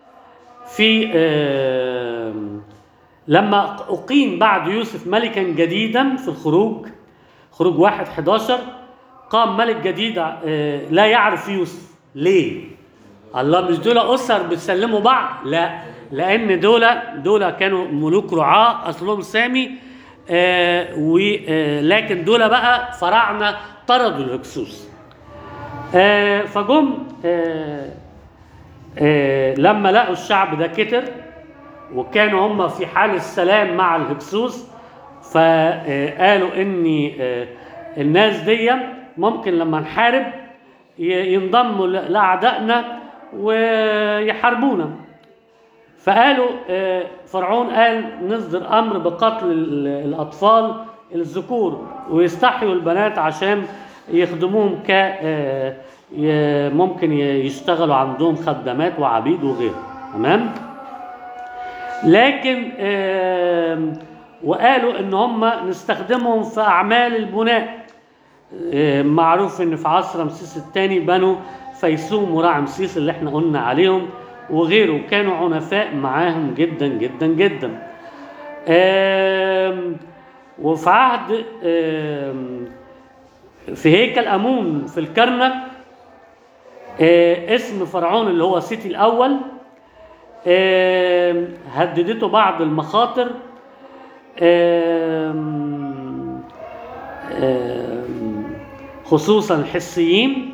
في آم، لما أقيم بعد يوسف ملكا جديدا في الخروج خروج واحد 11 قام ملك جديد آه، لا يعرف يوسف ليه؟ الله مش دول أسر بتسلموا بعض؟ لا لأن دول دول كانوا ملوك رعاة أصلهم سامي آه ولكن دول بقى فراعنة طردوا الهكسوس آه فجم آه آه لما لقوا الشعب ده كتر وكانوا هم في حال السلام مع الهكسوس فقالوا ان آه، الناس دي ممكن لما نحارب ي- ينضموا ل- لاعدائنا ويحاربونا فقالوا آه، فرعون قال نصدر امر بقتل ال- الاطفال الذكور ويستحيوا البنات عشان يخدموهم ك آه، ي- ممكن ي- يشتغلوا عندهم خدامات وعبيد وغيره تمام لكن آم، وقالوا ان هم نستخدمهم في اعمال البناء آم، معروف ان في عصر رمسيس الثاني بنوا فيسوم ورعمسيس اللي احنا قلنا عليهم وغيره كانوا عنفاء معاهم جدا جدا جدا آم، وفي عهد آم، في هيكل امون في الكرنك آه، اسم فرعون اللي هو سيتي الاول آم، هددته بعض المخاطر آم، آم، خصوصا الحسيين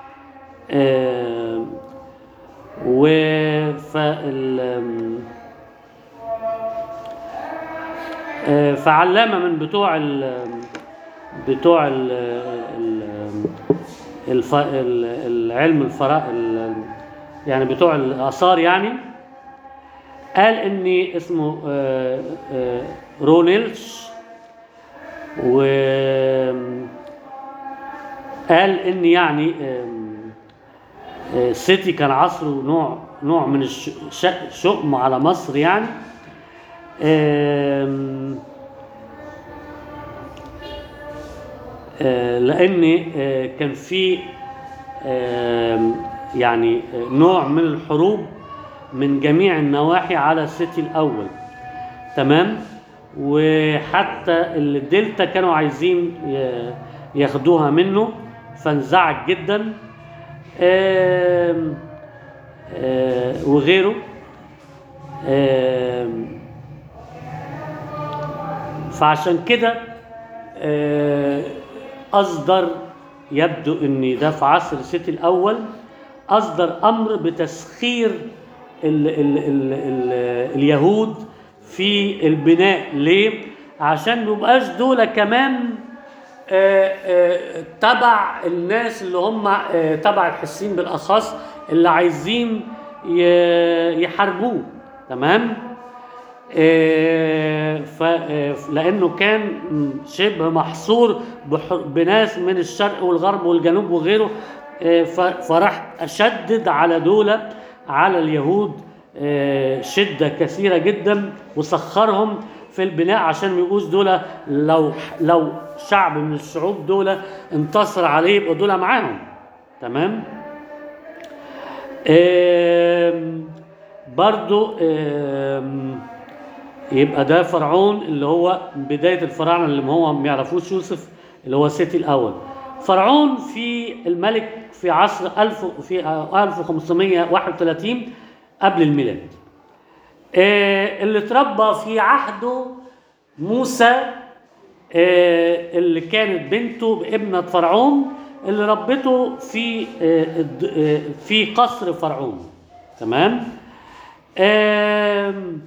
آم، و فال آم، آه، فعلامة من بتوع ال بتوع ال ال الف ال- العلم الفراء ال- يعني بتوع الآثار يعني قال ان اسمه آه، آه، رونيلش و قال ان يعني آم، آه، سيتي كان عصره نوع نوع من الش- ش- شؤم على مصر يعني آم، آه، لان آه، كان في آم، يعني آه، نوع من الحروب من جميع النواحي على سيتي الاول تمام وحتى الدلتا كانوا عايزين ي- ياخدوها منه فانزعج جدا آم، آه، وغيره آم، فعشان كده آه، أصدر يبدو ان ده في عصر سيتي الاول اصدر امر بتسخير ال ال ال ال اليهود في البناء ليه عشان ما يبقاش دول كمان آه، آه، تبع الناس اللي هم آه، تبع الحسين بالاخص اللي عايزين ي- يحاربوه تمام آه، ف آه، لانه كان شبه محصور بح- بناس من الشرق والغرب والجنوب وغيره آه، ف- فراح اشدد على دولة على اليهود آه، شده كثيره جدا وسخرهم في البناء عشان ما يبقوش دول لو لو شعب من الشعوب دول انتصر عليه يبقوا دول معاهم تمام آم، برضو آم، يبقى ده فرعون اللي هو بداية الفراعنة اللي هو ما يعرفوش يوسف اللي هو سيتي الأول فرعون في الملك في عصر 1000 في 1531 قبل الميلاد آه، اللي اتربى في عهده موسى آه، اللي كانت بنته ابنة فرعون اللي ربته في آه، الد- آه، في قصر فرعون تمام آم،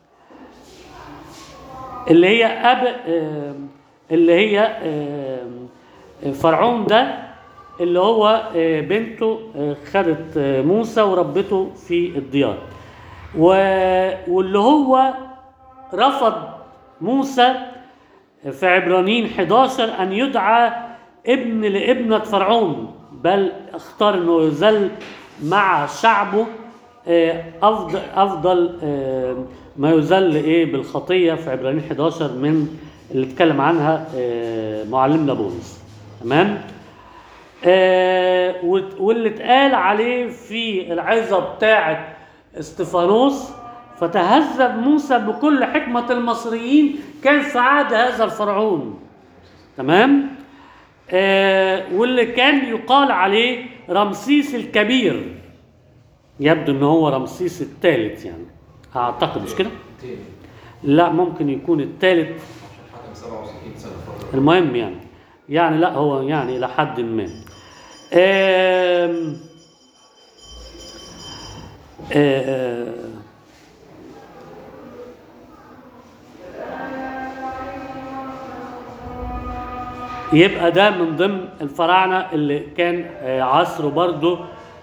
اللي هي أب آم، اللي هي آم، فرعون ده اللي هو آه، بنته آه، خدت آه، موسى وربته في الديار و- واللي هو رفض موسى في عبرانيين 11 أن يدعى ابن لابنة فرعون بل اختار أنه يذل مع شعبه آه، أفضل, أفضل آه، ما يذل إيه بالخطية في عبرانيين 11 من اللي اتكلم عنها آه، معلمنا بولس تمام آه، وت- واللي اتقال عليه في العظة بتاعة استفانوس فتهذب موسى بكل حكمة المصريين كان في عهد هذا الفرعون تمام آه واللي كان يقال عليه رمسيس الكبير يبدو ان هو رمسيس الثالث يعني اعتقد مش كده تاني لا ممكن يكون الثالث حكم 67 سنه فتره المهم يعني يعني لا هو يعني الى حد ما آم، آه، يبقى ده من ضمن الفراعنه اللي كان آه، عصره برضو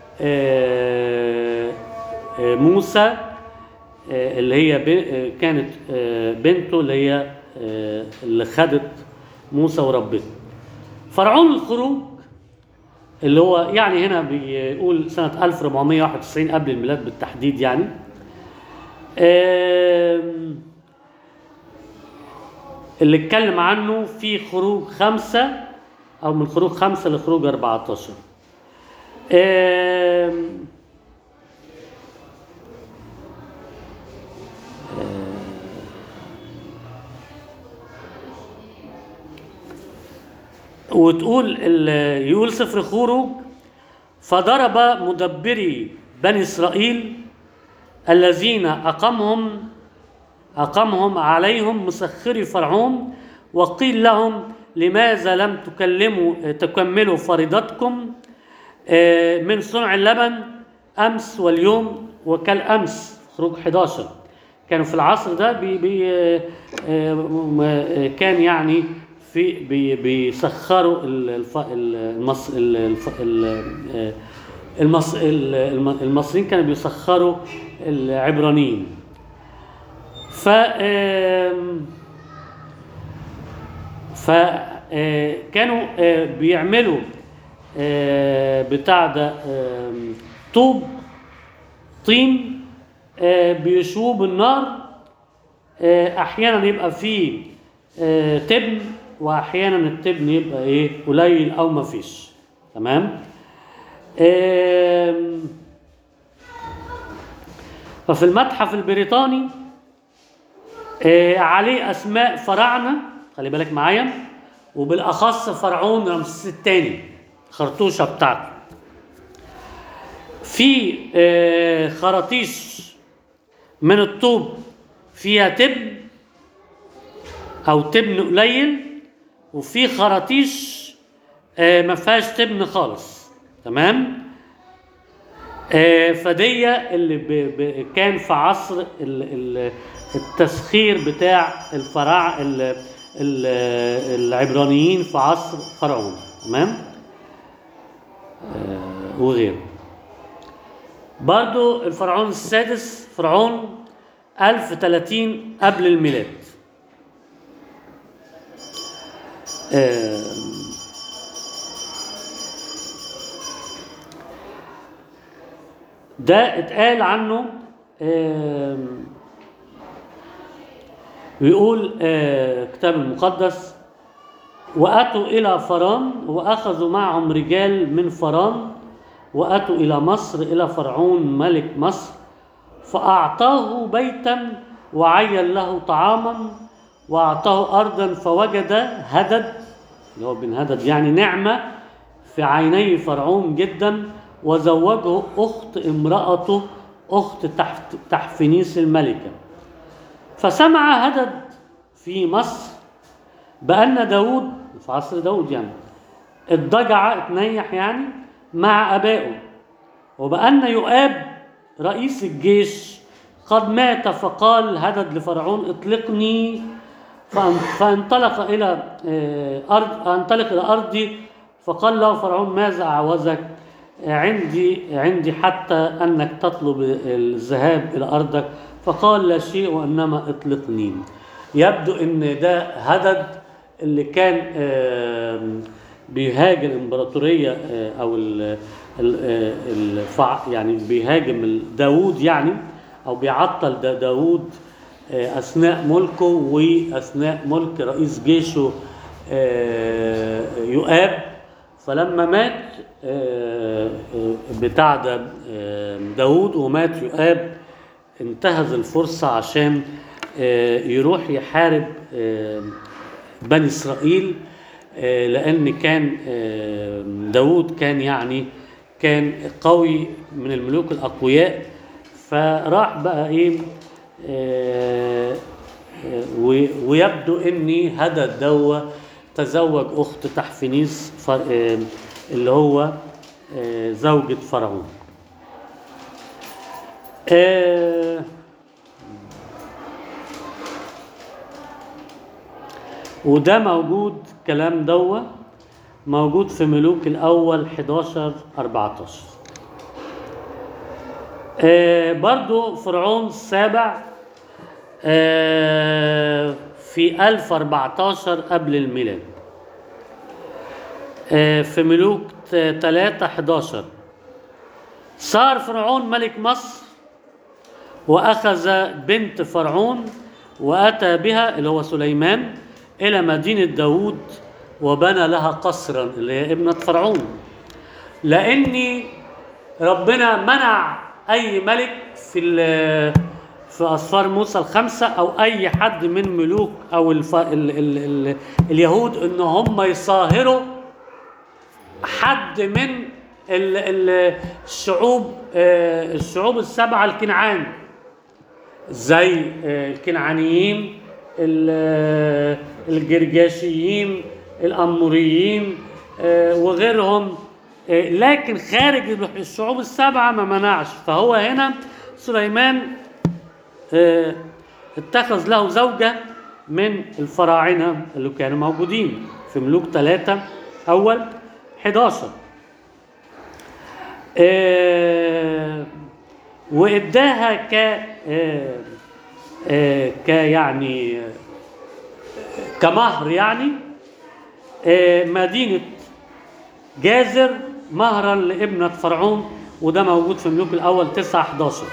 آه، آه، موسى آه، اللي هي ب- آه، كانت آه، بنته اللي هي آه، اللي خدت موسى وربته فرعون الخروج اللي هو يعني هنا بيقول سنة 1491 قبل الميلاد بالتحديد يعني آم، اللي اتكلم عنه في خروج خمسة أو من خروج خمسة لخروج 14 آم، وتقول ال- يقول سفر خروج فضرب مدبري بني اسرائيل الذين اقامهم اقامهم عليهم مسخري فرعون وقيل لهم لماذا لم تكلموا تكملوا فريضتكم آه، من صنع اللبن امس واليوم وكالامس خروج 11 كانوا في العصر ده بي بي آه، آه، م- آه، كان يعني في بي بيسخروا ال- الف- ال- المص ال- الف- ال- آه، المص ال- الم- المصريين كانوا بيسخروا العبرانيين ف آم، فكانوا بيعملوا آه، بتاع ده آم، طوب طين آه، بيشوه بالنار آه، احيانا يبقى فيه آه، تبن واحيانا التبن يبقى ايه قليل او ما فيش تمام آم، ففي المتحف البريطاني آه، عليه اسماء فراعنه خلي بالك معايا وبالاخص فرعون رمسيس الثاني خرطوشه بتاعته في آه، خراطيش من الطوب فيها تبن او تبن قليل وفي خراطيش آه، ما فيهاش تبن خالص تمام آه، فدي اللي ب... ب... كان في عصر ال... ال... التسخير بتاع الفراع ال... ال... العبرانيين في عصر فرعون تمام آه، وغيره برضو الفرعون السادس فرعون 1030 قبل الميلاد آم، ده اتقال عنه آم، بيقول آه، الكتاب المقدس وأتوا إلى فران وأخذوا معهم رجال من فران وأتوا إلى مصر إلى فرعون ملك مصر فأعطاه بيتا وعين له طعاما وأعطاه أرضا فوجد هدد اللي هو بن هدد يعني نعمة في عيني فرعون جدا وزوجه أخت امرأته أخت تحت تحفنيس الملكة فسمع هدد في مصر بأن داود في عصر داود يعني الضجع اتنيح يعني مع أبائه وبأن يؤاب رئيس الجيش قد مات فقال هدد لفرعون اطلقني فان- فانطلق إلى آه، أرض انطلق إلى أرضي فقال له فرعون ماذا أعوزك عندي عندي حتى أنك تطلب الذهاب إلى أرضك فقال لا شيء وإنما اطلقني يبدو أن ده هدد اللي كان آم، بيهاجم الامبراطوريه آه، او ال- ال- آه، الفع يعني بيهاجم ال- داوود يعني او بيعطل دا- داوود آه، اثناء ملكه واثناء ملك رئيس جيشه آه، يؤاب فلما مات آه، آه، بتاع ده آه، داوود ومات يؤاب انتهز الفرصة عشان آه، يروح يحارب آه، بني إسرائيل آه، لأن كان آه، داوود كان يعني كان قوي من الملوك الأقوياء فراح بقى إيه آه، آه، و- ويبدو إني هدد دوا تزوج أخت تحفنيس فر- آه، اللي هو آه، زوجة فرعون آه، وده موجود كلام دوا موجود في ملوك الأول 11 14 آه برضو فرعون السابع آه في 1014 قبل الميلاد آه في ملوك 3 11 صار فرعون ملك مصر وأخذ بنت فرعون وأتى بها اللي هو سليمان إلى مدينة داود وبنى لها قصرا اللي هي ابنة فرعون لأني ربنا منع أي ملك في ال- في أسفار موسى الخمسة أو أي حد من ملوك أو الف... ال... ال... ال... اليهود إن هم يصاهروا حد من ال... ال... الشعوب آه، الشعوب السبعة الكنعان زي آه، الكنعانيين ال- آه، الجرجاشيين الأموريين آه، وغيرهم آه، لكن خارج الشعوب السبعة ما منعش فهو هنا سليمان آه، اتخذ له زوجة من الفراعنة اللي كانوا موجودين في ملوك ثلاثة أول 11 آه، واداها ك آه، آه، ك يعني آه، كمهر يعني آه، مدينة جازر مهرا لابنة فرعون وده موجود في ملوك الأول 9 11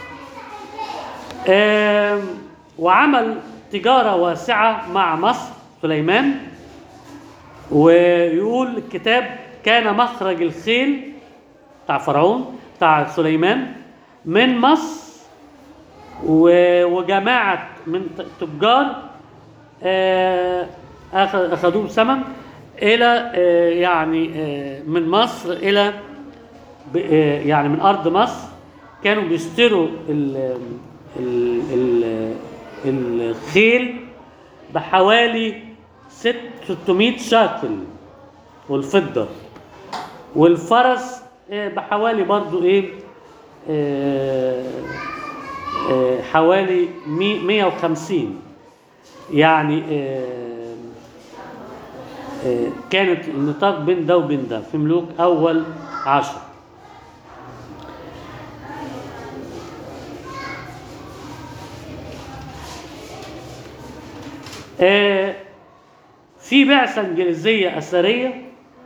آم، وعمل تجارة واسعة مع مصر سليمان ويقول الكتاب كان مخرج الخيل بتاع فرعون بتاع سليمان من مصر و- وجماعة من ت- تجار آه، أخ- أخذوه بثمن إلى آه، يعني آه، من مصر إلى ب- آه، يعني من أرض مصر كانوا بيشتروا ال ال ال الخيل بحوالي ست- 600 شاكل والفضة والفرس آه، بحوالي برضو ايه آه، آه، حوالي مي- 150 يعني آه، آه، كانت النطاق بين ده وبين ده في ملوك اول عشر آه، في بعثة إنجليزية أثرية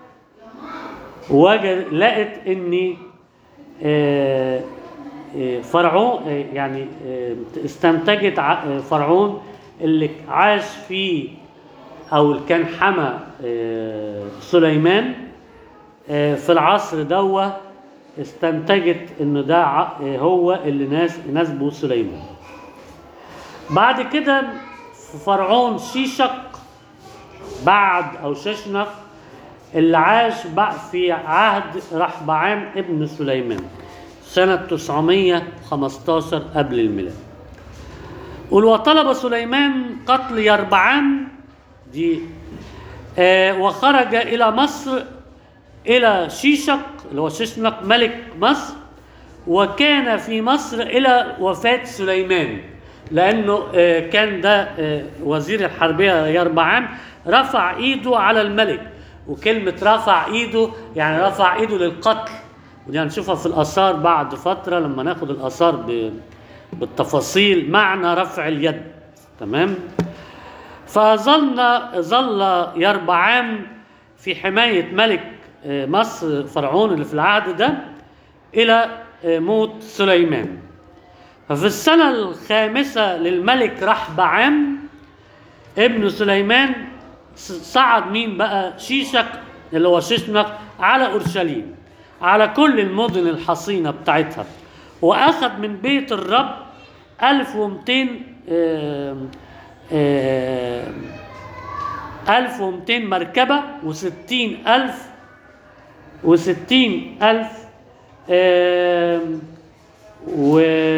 وجد لقت إن آه، آه، فرعون آه، يعني آه، استنتجت ع- آه، فرعون اللي عاش فيه أو اللي كان حمى آه، سليمان آه، في العصر دوا استنتجت إنه ده ع- آه، هو اللي ناس نسبه سليمان بعد كده فرعون شيشق بعد او ششنق اللي عاش بقى في عهد رحبعام ابن سليمان سنة 915 قبل الميلاد قل وطلب سليمان قتل يربعام دي آه وخرج إلى مصر إلى شيشق اللي هو ششنق ملك مصر وكان في مصر إلى وفاة سليمان لأنه آه، كان ده آه، وزير الحربية يربعام رفع إيده على الملك وكلمة رفع إيده يعني رفع إيده للقتل ودي هنشوفها في الآثار بعد فترة لما ناخد الآثار ب- بالتفاصيل معنى رفع اليد تمام فظل ظل يربعام في حماية ملك آه، مصر فرعون اللي في العهد ده إلى آه، موت سليمان ففي السنة الخامسة للملك رحبعام ابن سليمان ص- صعد مين بقى شيشك اللي هو ششنق على أورشليم على كل المدن الحصينة بتاعتها وأخذ من بيت الرب 1200 آم، آم، 1200 مركبة وستين ألف وستين ألف آم، و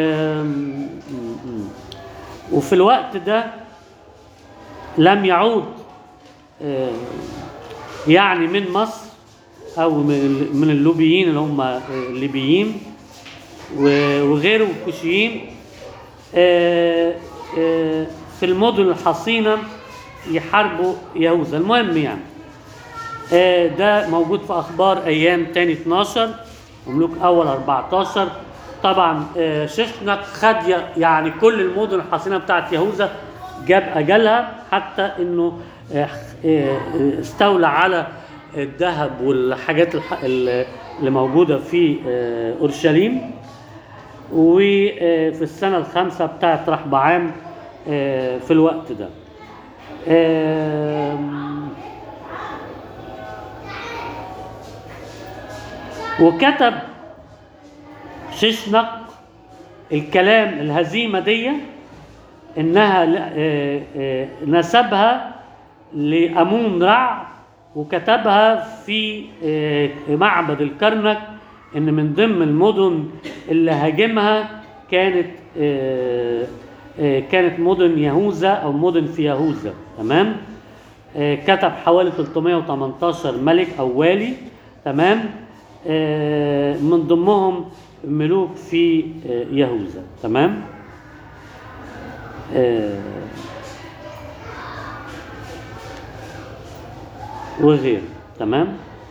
وفي الوقت ده لم يعود آه، يعني من مصر او من من اللوبيين اللي هم آه، الليبيين و- وغيره الكوشيين آه، آه، في المدن الحصينه يحاربوا يهوذا المهم يعني آه، ده موجود في اخبار ايام تاني 12 وملوك اول 14 طبعا آه، ششنق خد ي- يعني كل المدن الحصينه بتاعت يهوذا جاب اجلها حتى انه آه، آه، استولى على الذهب والحاجات الح- اللي موجوده في آه، اورشليم وفي السنه الخامسه بتاعت رحبعام آه، في الوقت ده آم، وكتب ششنق الكلام الهزيمة دي إنها ل- آه، آه، نسبها لأمون رع وكتبها في آه، معبد الكرنك إن من ضمن المدن اللي هاجمها كانت آه، آه، كانت مدن يهوذا أو مدن في يهوذا تمام آه، كتب حوالي 318 ملك أو والي تمام آه، من ضمنهم ملوك في آه، يهوذا تمام آه، وغيره تمام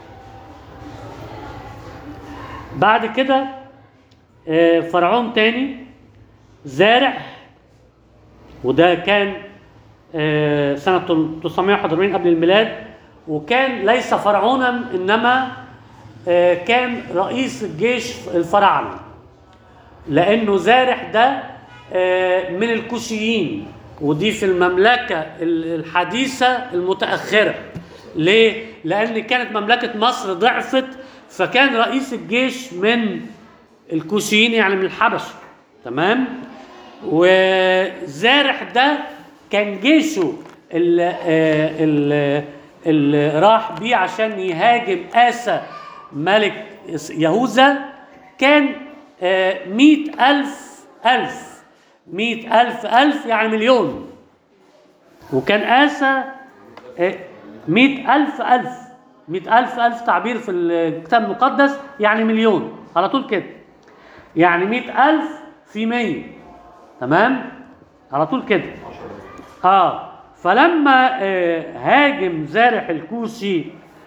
بعد كده آه، فرعون تاني زارع وده كان آه، سنة 941 قبل الميلاد وكان ليس فرعونا إنما آه، كان رئيس الجيش الفراعنة لأنه زارح ده آه، من الكوشيين ودي في المملكة ال- الحديثة المتأخرة ليه؟ لأن كانت مملكة مصر ضعفت فكان رئيس الجيش من الكوشيين يعني من الحبشة تمام؟ وزارح ده كان جيشه اللي, اللي, اللي راح بيه عشان يهاجم آسى ملك يهوذا كان آه، مئة ألف ألف مئة ألف ألف يعني مليون وكان آسى آه، مئة ألف ألف مئة ألف ألف تعبير في الكتاب المقدس يعني مليون على طول كده يعني مئة ألف في مية تمام على طول كده اه فلما آه هاجم زارح الكوشي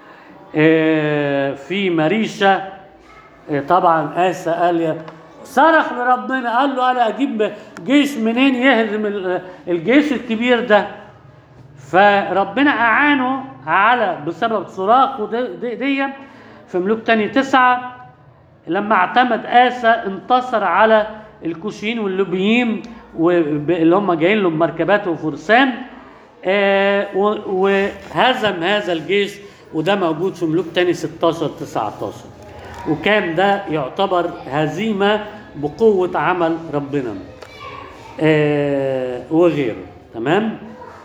آه في مريشة آه طبعا آسى قال يا صرخ لربنا قال له انا اجيب جيش منين يهزم ال- الجيش الكبير ده فربنا اعانه على بسبب صراخه دي, دي, دي في ملوك تاني تسعة لما اعتمد آسى انتصر على الكوشيين واللوبيين وب- اللي هم جايين له بمركبات وفرسان آه، و- وهزم هذا الجيش وده موجود في ملوك تاني 16 19 وكان ده يعتبر هزيمة بقوة عمل ربنا آه، وغيره تمام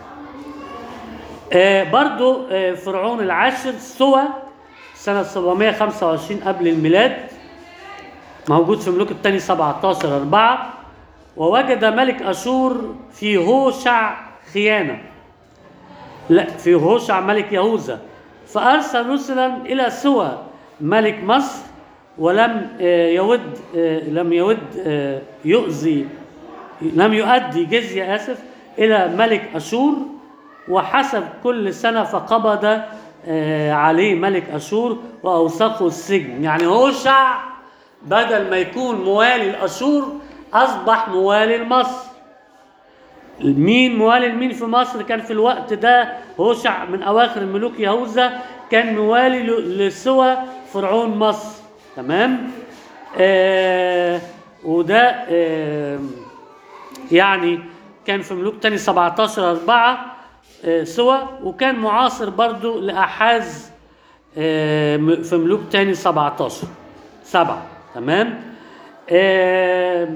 آه، برضو آه، فرعون العاشر سوى سنة 725 قبل الميلاد موجود في ملوك الثاني 17 4 ووجد ملك أشور في هوشع خيانة لا في هوشع ملك يهوذا فأرسل رسلا إلى سوى ملك مصر ولم آه، يود آه، لم يود آه، يؤذي لم يؤدي جزية آسف إلى ملك أشور وحسب كل سنة فقبض آه، عليه ملك أشور وأوثقه السجن يعني هوشع بدل ما يكون موالي الأشور أصبح موالي لمصر مين موالي لمين في مصر كان في الوقت ده هوشع من أواخر ملوك يهوذا كان موالي ل- لسوى فرعون مصر تمام آه وده آه يعني كان في ملوك تاني 17 4 آه، سوى وكان معاصر برضو لأحاز آه، م- في ملوك تاني 17 7 تمام آه،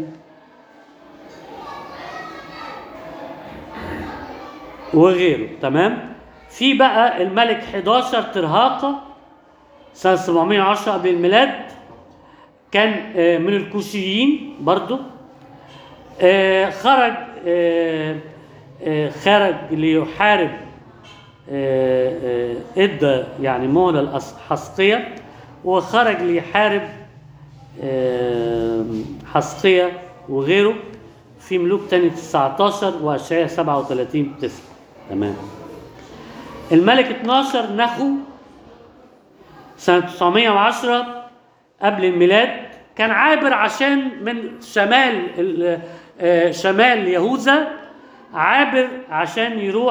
وغيره تمام في بقى الملك 11 ترهاقة سنة 710 قبل الميلاد كان آه، من الكوشيين برضو آه، خرج آه، آه، خرج ليحارب آه، آه، ادى يعني مهلة لحسقية وخرج ليحارب آه، حسقية وغيره في ملوك تاني 19 واشعياء 37 9 تمام الملك 12 نخو سنة 910 قبل الميلاد كان عابر عشان من شمال ال- آه، شمال يهوذا عابر عشان يروح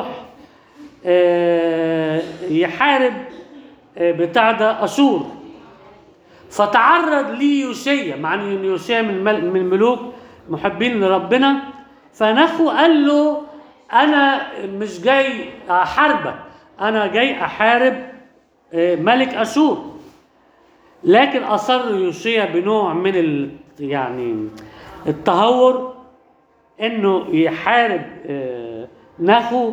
آه، يحارب آه، بتاع ده أشور فتعرض لي يوشيا مع ان يوشيا من مل- من ملوك محبين لربنا فنخو قال له انا مش جاي احاربك انا جاي احارب آه، ملك اشور لكن اصر يوشيا بنوع من ال يعني التهور انه يحارب آه، نخو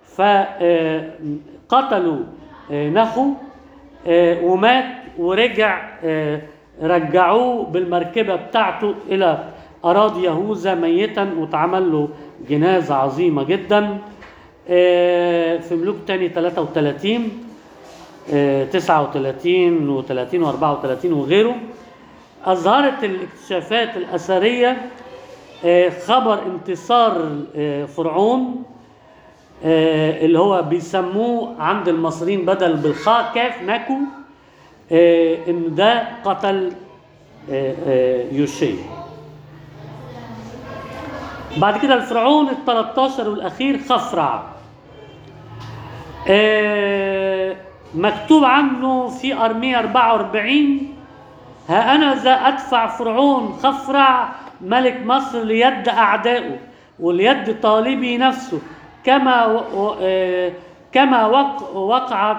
فقتلوا نخو آه، ومات ورجع آه، رجعوه بالمركبة بتاعته إلى أراضي يهوذا ميتا واتعمل له جنازة عظيمة جدا آه، في ملوك تاني 33 آه، 39 و30 و34 وغيره أظهرت الاكتشافات الأثرية آه، خبر انتصار آه، فرعون آه، اللي هو بيسموه عند المصريين بدل بالخاء كاف نكو آه، ان ده قتل آه، آه، يوشي بعد كده الفرعون ال 13 والاخير خفرع آه، مكتوب عنه في ارميا 44 ها أنا ذا أدفع فرعون خفرع ملك مصر ليد أعدائه وليد طالبي نفسه كما و... و... آه، كما وق... وقعت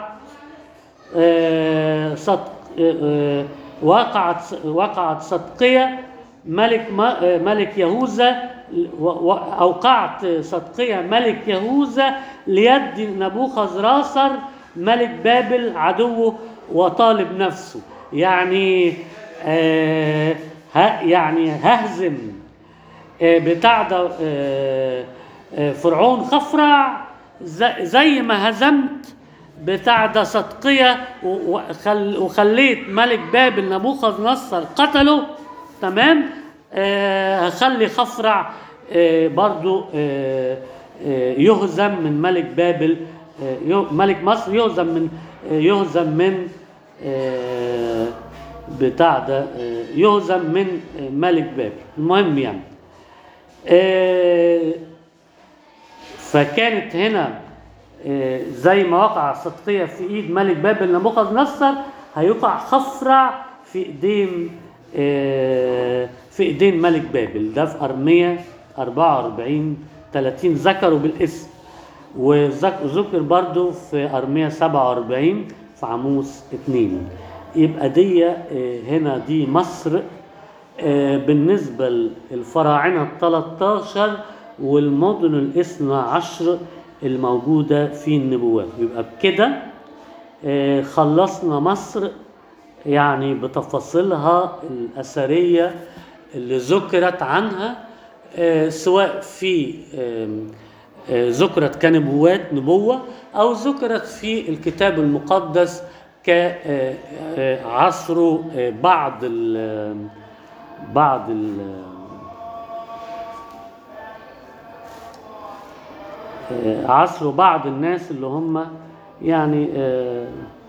آه، صدق آه، آه، وقعت وقعت صدقية ملك ما- آه، ملك يهوذا و- و- أوقعت صدقية ملك يهوذا ليد نبوخذ راسر ملك بابل عدوه وطالب نفسه يعني آه ه- يعني ههزم آه، بتاع ده آه، آه، فرعون خفرع ز- زي ما هزمت بتاع ده صدقية و- وخل وخليت ملك بابل نبوخذ نصر قتله تمام آه هخلي خفرع آه برضو آه آه يهزم من ملك بابل آه يه- ملك مصر يهزم من آه يهزم من آه بتاع ده آه يهزم من آه ملك بابل المهم يعني آه فكانت هنا آه، زي ما وقع صدقية في ايد ملك بابل نبوخذ نصر هيقع خفرع في ايدين آه، في ايدين ملك بابل ده في ارمية 44 30 ذكروا بالاسم وذك- وذكر برضو في ارمية 47 في عموس 2 يبقى دي آه، هنا دي مصر آه، بالنسبة للفراعنة ال 13 والمدن الاثنى عشر الموجودة في النبوات يبقى بكده آه، خلصنا مصر يعني بتفاصيلها الأثرية اللي ذكرت عنها آه، سواء في آم، آه، ذكرت كنبوات نبوة أو ذكرت في الكتاب المقدس كعصر بعض ال بعض ال آه، عصر بعض الناس اللي هم يعني آه،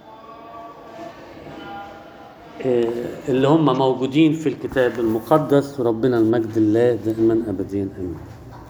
آه، اللي هم موجودين في الكتاب المقدس وربنا المجد الله دائما ابديا امين